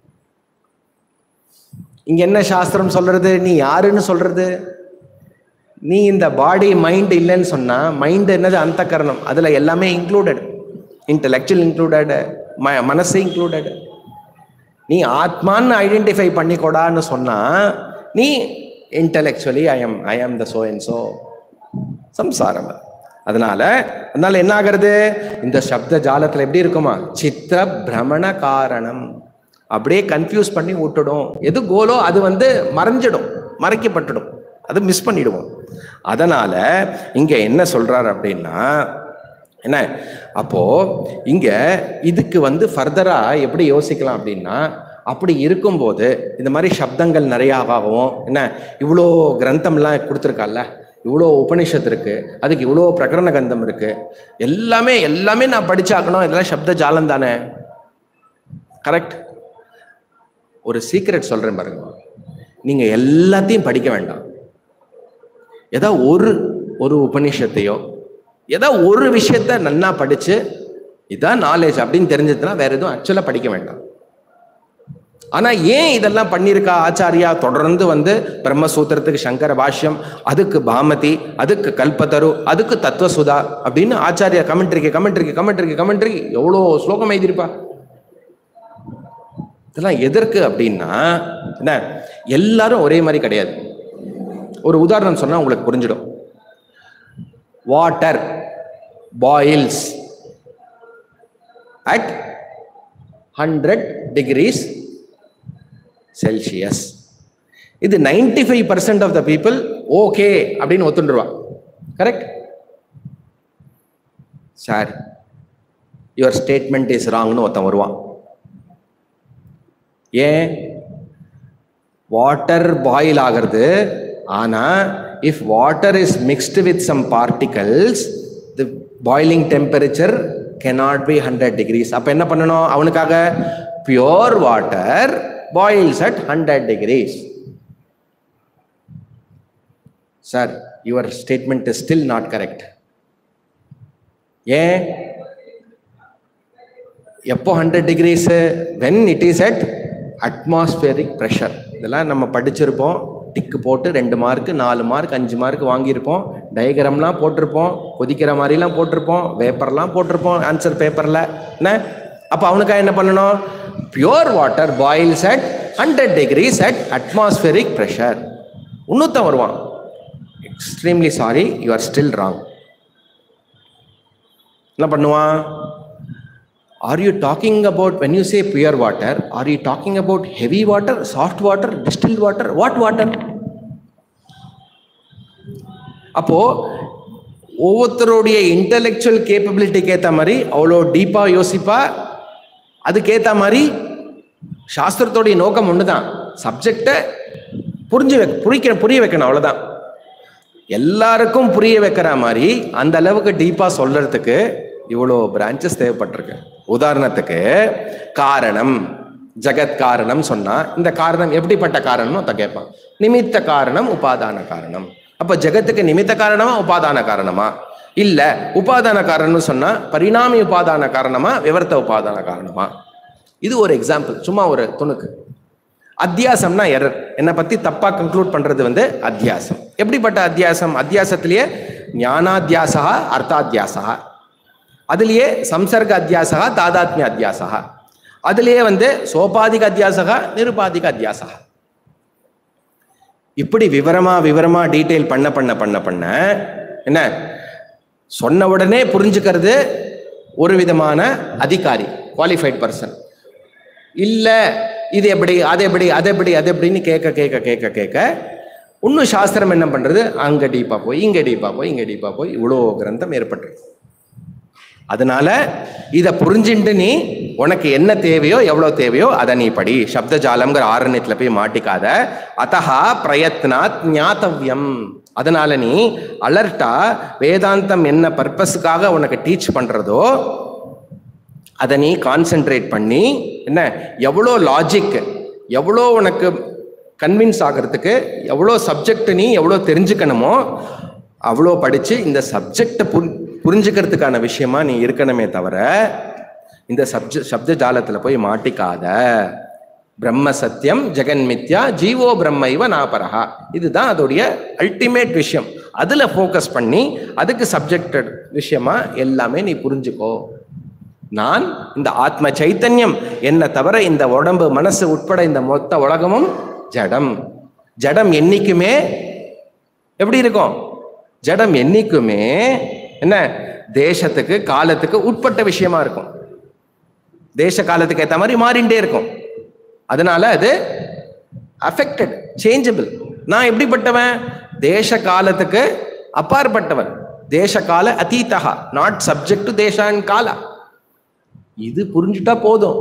இங்க என்ன சாஸ்திரம் சொல்றது நீ யாருன்னு சொல்றது நீ இந்த பாடி மைண்ட் இல்லைன்னு சொன்னா மைண்ட் என்னது அந்த கரணம் அதுல எல்லாமே இன்க்ளூடட் இன்டலெக்சுவல் இன்க்ளூடட் மனசு இன்க்ளூடட் நீ ஆத்மான்னு ஐடென்டிஃபை பண்ணிக்கோடான்னு சொன்னா நீ இன்டலெக்சுவலி ஐ எம் ஐ ஆம் த சோ அண்ட் சோ சம்சாரம் அது. அதனால அதனால என்ன ஆகிறது இந்த சப்த ஜாலத்துல எப்படி இருக்குமா சித்திர பிரமண காரணம் அப்படியே கன்ஃபியூஸ் பண்ணி விட்டுடும் எது கோலோ அது வந்து மறைஞ்சிடும் மறைக்கப்பட்டுடும் அது மிஸ் பண்ணிடுவோம் அதனால இங்க என்ன சொல்றாரு அப்படின்னா என்ன அப்போ இங்க இதுக்கு வந்து ஃபர்தரா எப்படி யோசிக்கலாம் அப்படின்னா அப்படி இருக்கும்போது இந்த மாதிரி சப்தங்கள் நிறையாகவும் என்ன இவ்வளோ கிரந்தம்லாம் கொடுத்துருக்கால இவ்வளோ உபனிஷத் இருக்கு அதுக்கு இவ்வளோ பிரகரண கந்தம் இருக்கு எல்லாமே எல்லாமே நான் படிச்சாக்கணும் இதெல்லாம் சப்த ஜாலம் தானே கரெக்ட் ஒரு சீக்ரெட் சொல்றேன் பாருங்க நீங்க எல்லாத்தையும் படிக்க வேண்டாம் ஏதோ ஒரு ஒரு உபநிஷத்தையோ ஏதோ ஒரு விஷயத்த நன்னா படிச்சு இதான் நாலேஜ் அப்படின்னு தெரிஞ்சதுன்னா வேற எதுவும் ஆக்சுவலா படிக்க வேண்டாம் ஆனா ஏன் இதெல்லாம் பண்ணியிருக்கா ஆச்சாரியா தொடர்ந்து வந்து பிரம்மசூத்திரத்துக்கு சங்கர பாஷ்யம் அதுக்கு பாமதி அதுக்கு கல்பத்தரு அதுக்கு தத்துவசுதா அப்படின்னு ஆச்சாரியா கமெண்ட்ரிக்கு கமெண்ட்ரிக்கு கமெண்ட்ரிக்கு கமெண்ட்ரி எவ்வளோ ஸ்லோகம் எழுதியிருப்பா இதெல்லாம் எதற்கு அப்படின்னா என்ன எல்லாரும் ஒரே மாதிரி கிடையாது ஒரு உதாரணம் சொன்னா உங்களுக்கு புரிஞ்சிடும் water boils at hundred degrees Celsius இது ninety five percent of the people okay அப்படின்னு ஒத்துண்டுருவா correct sir your statement is ராங்னு ஒருத்தன் வருவான் ஏன் வாட்டர் பாயில் ஆகிறது ஆனா if water is mixed with some particles the boiling temperature cannot be hundred degrees அப்ப என்ன பண்ணணும் அவனுக்காக pure water boils at hundred degrees sir your statement is still not correct ஏன் எப்போ hundred degrees when it is at atmospheric pressure இதெல்லாம் நம்ம படிச்சிருப்போம் டிக்கு போட்டு ரெண்டு மார்க் நாலு மார்க் அஞ்சு மார்க் வாங்கியிருப்போம் டயக்ராம்லாம் போட்டிருப்போம் கொதிக்கிற மாதிரிலாம் போட்டிருப்போம் பேப்பர்லாம் போட்டிருப்போம் ஆன்சர் பேப்பரில் என்ன அப்போ அவனுக்காக என்ன பண்ணணும் pure water boils at hundred degrees at atmospheric pressure இன்னொருத்தன் வருவான் extremely sorry you are still wrong என்ன பண்ணுவான் are you talking about when you say pure water are you talking about heavy water soft water distil water what water அப்போ ஒவ்வொருத்தருடைய இன்டலெக்சுவல் கேப்பபிலிட்டிக்கு ஏற்ற மாதிரி அவ்வளோ டீப்பாக யோசிப்பா அதுக்கேற்ற மாதிரி சாஸ்திரத்தோடைய நோக்கம் ஒன்று தான் சப்ஜெக்டை புரிஞ்சு வைக்க புரிக்க புரிய வைக்கணும் அவ்வளோதான் எல்லாருக்கும் புரிய வைக்கிற மாதிரி அந்த அளவுக்கு டீப்பாக சொல்றதுக்கு இவ்வளோ பிரான்ச்சஸ் தேவைப்பட்டிருக்கு உதாரணத்துக்கு காரணம் ஜெகத் காரணம் சொன்னா இந்த காரணம் எப்படிப்பட்ட காரணம்னு ஒருத்தன் கேட்பான் நிமித்த காரணம் உபாதான காரணம் அப்ப ஜெகத்துக்கு நிமித்த காரணமா உபாதான காரணமா இல்ல உபாதான காரணம்னு சொன்னா பரிணாமி உபாதான காரணமா விவரத்த உபாதான காரணமா இது ஒரு எக்ஸாம்பிள் சும்மா ஒரு துணுக்கு அத்தியாசம்னா எரர் என்னை பத்தி தப்பா கன்க்ளூட் பண்றது வந்து அத்தியாசம் எப்படிப்பட்ட அத்தியாசம் அத்தியாசத்திலேயே ஞானாத்தியாசா அர்த்தாத்தியாசா அதுலேயே சம்சர்க அத்தியாசா தாதாத்மிய அத்தியாசா அதுலேயே வந்து சோபாதிக அத்தியாசகா நிருபாதிக அத்தியாசகா இப்படி விவரமா விவரமா டீட்டெயில் பண்ண பண்ண பண்ண பண்ண என்ன சொன்ன உடனே புரிஞ்சுக்கிறது ஒரு விதமான அதிகாரி குவாலிஃபைட் பர்சன் இல்ல இது எப்படி அது எப்படி அது எப்படி அது எப்படின்னு கேட்க கேட்க கேட்க கேட்க இன்னும் சாஸ்திரம் என்ன பண்றது அங்க டீப்பா போய் இங்க டீப்பா போய் இங்க டீப்பா போய் இவ்வளோ கிரந்தம் ஏற்பட்டிருக்கு அதனால இதை புரிஞ்சுட்டு நீ உனக்கு என்ன தேவையோ எவ்வளவு தேவையோ அதை நீ படி சப்த ஜாலம்ங்கிற ஆரண்யத்துல போய் மாட்டிக்காத அத்தஹா பிரயத்னாத் ஞாத்தவ்யம் அதனால நீ அலர்ட்டா வேதாந்தம் என்ன பர்பஸுக்காக உனக்கு டீச் பண்றதோ அதை நீ கான்சென்ட்ரேட் பண்ணி என்ன எவ்வளோ லாஜிக் எவ்வளோ உனக்கு கன்வின்ஸ் ஆகிறதுக்கு எவ்வளோ சப்ஜெக்ட் நீ எவ்வளோ தெரிஞ்சுக்கணுமோ அவ்வளோ படித்து இந்த சப்ஜெக்டை புரி புரிஞ்சுக்கிறதுக்கான விஷயமா நீ இருக்கணுமே தவிர இந்த சப்ஜ சப்த ஜாலத்தில் போய் மாட்டிக்காத பிரம்ம சத்தியம் ஜெகன் மித்யா ஜீவோ பிரம்ம இவ நாபரஹா இதுதான் அதோடைய அல்டிமேட் விஷயம் அதில் ஃபோக்கஸ் பண்ணி அதுக்கு சப்ஜெக்டட் விஷயமா எல்லாமே நீ புரிஞ்சுக்கோ நான் இந்த ஆத்ம சைத்தன்யம் என்ன தவிர இந்த உடம்பு மனசு உட்பட இந்த மொத்த உலகமும் ஜடம் ஜடம் என்னைக்குமே எப்படி இருக்கும் ஜடம் என்னைக்குமே என்ன தேசத்துக்கு காலத்துக்கு உட்பட்ட விஷயமா இருக்கும் தேச காலத்துக்கு ஏற்ற மாதிரி மாறிண்டே இருக்கும் அதனால அது அஃபெக்டட் சேஞ்சபிள் நான் எப்படிப்பட்டவன் தேச காலத்துக்கு அப்பாற்பட்டவன் தேச கால அதீதா not subject to desha and kala இது புரிஞ்சுட்டா போதும்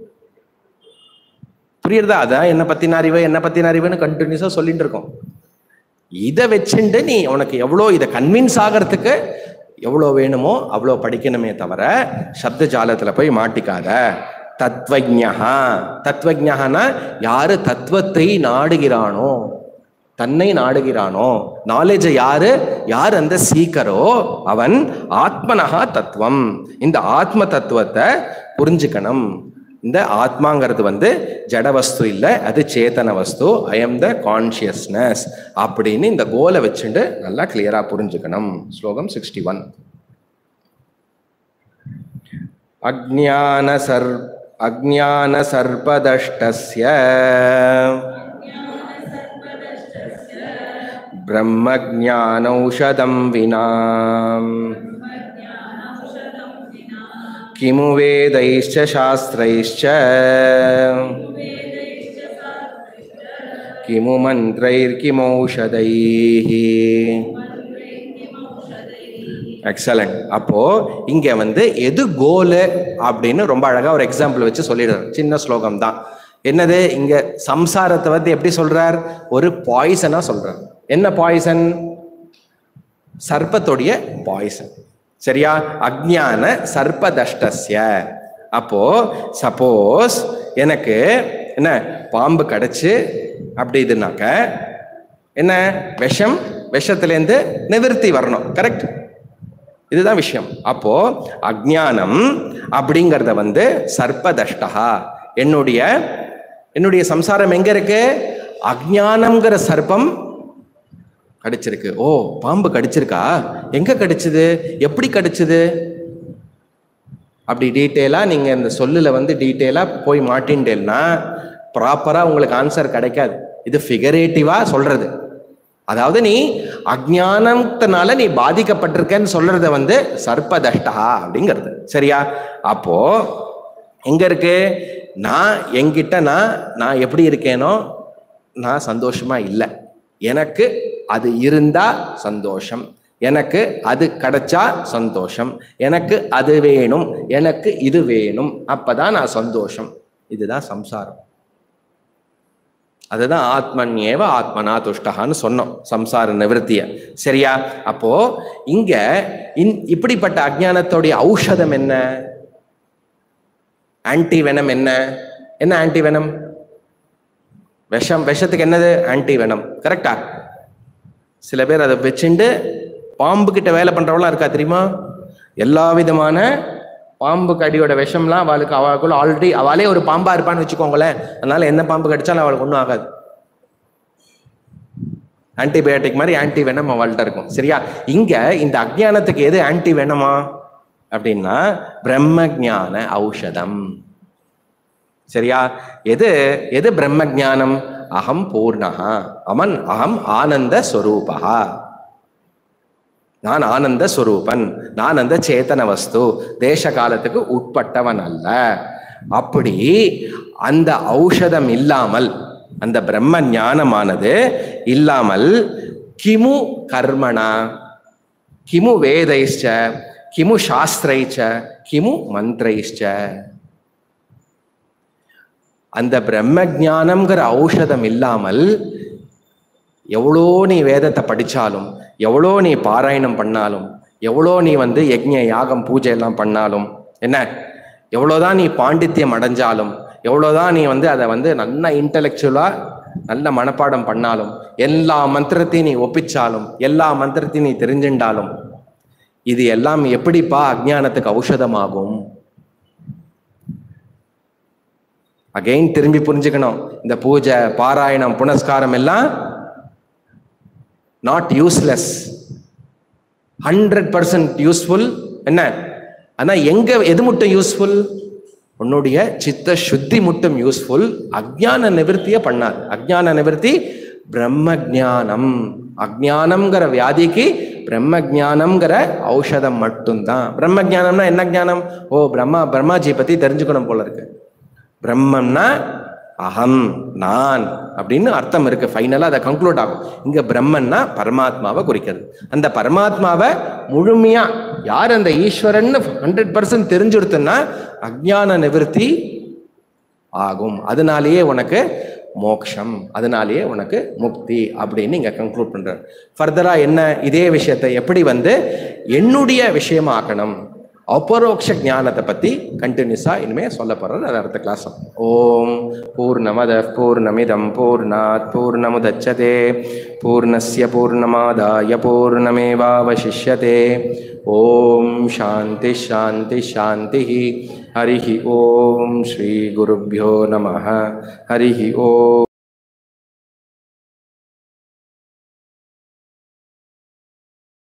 புரியுறதா அதான் என்ன பத்தின அறிவு என்ன பத்தின அறிவுன்னு கண்டினியூஸா சொல்லிட்டு இருக்கோம் இதை வச்சுட்டு நீ உனக்கு எவ்வளோ இதை கன்வின்ஸ் ஆகிறதுக்கு எவ்வளோ வேணுமோ அவ்வளோ படிக்கணுமே தவிர சப்த ஜாலத்தில் போய் மாட்டிக்காத தத்வஜா தத்வஜானா யாரு தத்துவத்தை நாடுகிறானோ தன்னை நாடுகிறானோ நாலேஜை யாரு யார் அந்த சீக்கரோ அவன் ஆத்மனஹா தத்துவம் இந்த ஆத்ம தத்துவத்தை புரிஞ்சுக்கணும் இந்த ஆத்மாங்கிறது வந்து ஜட வஸ்து இல்லை அது சேத்தன வஸ்து ஐ எம் த கான்சியஸ்னஸ் அப்படின்னு இந்த கோலை வச்சுட்டு நல்லா கிளியரா புரிஞ்சுக்கணும் ஸ்லோகம் சிக்ஸ்டி ஒன் அஜான சர் அஜான சர்பதஷ்டஸ்ய ब्रह्मज्ञानौषधं विना किमु वेदैश्च शास्त्रैश्च किमु मन्त्रैर्किमौषधैः எக்ஸலண்ட் அப்போ இங்க வந்து எது கோலு அப்படின்னு ரொம்ப அழகா ஒரு எக்ஸாம்பிள் வச்சு சொல்லிடுறார் சின்ன ஸ்லோகம் தான் என்னது இங்க சம்சாரத்தை வந்து எப்படி சொல்றார் ஒரு பாய்சனா சொல்றார் என்ன பாய்சன் சர்ப்பத்துடைய பாய்சன் சரியா அஜ்ஞான சர்ப்பதஷ்டஸ்ய அப்போ சப்போஸ் எனக்கு என்ன பாம்பு கடிச்சு அப்படி இதுனாக்க என்ன விஷம் விஷத்துலேருந்து நிவிருத்தி வரணும் கரெக்ட் இதுதான் விஷயம் அப்போ அஜ்ஞானம் அப்படிங்கிறத வந்து சர்ப்பதஷ்டா என்னுடைய என்னுடைய சம்சாரம் எங்க இருக்கு அஜ்ஞானம்ங்கிற சர்ப்பம் கடிச்சிருக்கு ஓ பாம்பு கடிச்சிருக்கா எங்க கடிச்சது எப்படி கடிச்சது அப்படி டீட்டெயிலாக நீங்கள் இந்த சொல்லில் வந்து டீட்டெயிலாக போய் மாட்டின்டேன்னா ப்ராப்பராக உங்களுக்கு ஆன்சர் கிடைக்காது இது ஃபிகரேட்டிவாக சொல்கிறது அதாவது நீ அஜ்ஞானத்தினால நீ பாதிக்கப்பட்டிருக்கன்னு சொல்றத வந்து சர்ப்பதஷ்டா அப்படிங்கிறது சரியா அப்போ எங்க இருக்கு நான் என்கிட்ட நான் நான் எப்படி இருக்கேனோ நான் சந்தோஷமா இல்லை எனக்கு அது இருந்தா சந்தோஷம் எனக்கு அது கிடைச்சா சந்தோஷம் எனக்கு அது வேணும் எனக்கு இது வேணும் அப்பதான் நான் சந்தோஷம் இதுதான் சம்சாரம் அதுதான் ஆத்மன் ஏவ ஆத்மனா துஷ்டகான்னு சொன்னோம் சம்சார நிவர்த்திய சரியா அப்போ இங்க இன் இப்படிப்பட்ட அஜ்ஞானத்தோடைய ஔஷதம் என்ன ஆன்டி வெனம் என்ன என்ன ஆன்டி வெனம் விஷம் விஷத்துக்கு என்னது ஆன்டி வெனம் கரெக்டா சில பேர் அதை வச்சுண்டு பாம்பு கிட்ட வேலை பண்றவளாம் இருக்கா தெரியுமா எல்லா விதமான பாம்பு கடியோட விஷம்லாம் அவளுக்கு அவளுக்குள்ள ஆல்ரெடி அவளே ஒரு பாம்பா இருப்பான்னு வச்சுக்கோங்களேன் அதனால என்ன பாம்பு கடிச்சாலும் அவளுக்கு ஒன்றும் ஆகாது ஆன்டிபயோட்டிக் மாதிரி ஆன்டி வெனம் அவள்கிட்ட இருக்கும் சரியா இங்க இந்த அஜ்ஞானத்துக்கு எது ஆன்டி வெனமா அப்படின்னா பிரம்ம ஞான ஔஷதம் சரியா எது எது பிரம்ம ஞானம் அகம் பூர்ணஹா அமன் அகம் ஆனந்த ஸ்வரூபா நான் ஆனந்த ஸ்வரூபன் நான் அந்த சேத்தன வஸ்து தேச காலத்துக்கு உட்பட்டவன் அல்ல அப்படி அந்த ஔஷதம் இல்லாமல் அந்த பிரம்ம ஞானமானது இல்லாமல் கிமு கர்மணா கிமு வேதைச்ச கிமு சாஸ்திரைச்ச கிமு மந்திரைச்ச அந்த பிரம்ம ஞானம்ங்கிற ஔஷதம் இல்லாமல் எவ்வளோ நீ வேதத்தை படிச்சாலும் எவ்வளோ நீ பாராயணம் பண்ணாலும் எவ்வளோ நீ வந்து யஜ்ஞ யாகம் பூஜை எல்லாம் பண்ணாலும் என்ன எவ்வளோதான் நீ பாண்டித்யம் அடைஞ்சாலும் எவ்வளோதான் நீ வந்து அதை வந்து நல்ல இன்டலெக்சுவலாக நல்ல மனப்பாடம் பண்ணாலும் எல்லா மந்திரத்தையும் நீ ஒப்பிச்சாலும் எல்லா மந்திரத்தையும் நீ தெரிஞ்சுண்டாலும் இது எல்லாம் எப்படிப்பா அஜ்ஞானத்துக்கு ஔஷதமாகும் அகைன் திரும்பி புரிஞ்சுக்கணும் இந்த பூஜை பாராயணம் புனஸ்காரம் எல்லாம் not useless hundred percent useful என்ன ஆனா எங்க எது மட்டும் யூஸ்ஃபுல் உன்னுடைய சித்த சுத்தி மட்டும் யூஸ்ஃபுல் அஜ்ஞான நிவர்த்திய பண்ணாது அஜ்ஞான நிவர்த்தி பிரம்ம ஜானம் அஜ்ஞானம்ங்கிற வியாதிக்கு பிரம்ம ஜானம்ங்கிற ஔஷதம் மட்டும்தான் பிரம்ம ஜானம்னா என்ன ஞானம் ஓ பிரம்மா பிரம்மாஜி பத்தி தெரிஞ்சுக்கணும் போல இருக்கு பிரம்மம்னா அகம் நான் அப்படின்னு அர்த்தம் இருக்கு ஃபைனலா அதை கன்க்ளூட் ஆகும் இங்க பிரம்மன்னா பரமாத்மாவை குறிக்கிறது அந்த பரமாத்மாவை முழுமையா யார் அந்த ஈஸ்வரன் ஹண்ட்ரட் பர்சன்ட் தெரிஞ்சுடுத்துன்னா அஜ்ஞான நிவர்த்தி ஆகும் அதனாலேயே உனக்கு மோக்ஷம் அதனாலேயே உனக்கு முக்தி அப்படின்னு இங்க கன்க்ளூட் பண்றார் ஃபர்தரா என்ன இதே விஷயத்தை எப்படி வந்து என்னுடைய விஷயமா ஆக்கணும் அபரோக்ஷ ஞானத்தை பத்தி கண்டினியூஸா இனிமே சொல்ல போறது அது அடுத்த கிளாஸ் ஓம் பூர்ணமத பூர்ணமிதம் பூர்ணாத் பூர்ணமுதச்சதே பூர்ணஸ்ய பூர்ணமாதாய பூர்ணமேவாவசிஷ்யதே ஓம் சாந்தி சாந்தி சாந்தி ஹரிஹி ஓம் ஸ்ரீ குருभ्यो நமः ஹரிஹி ஓம்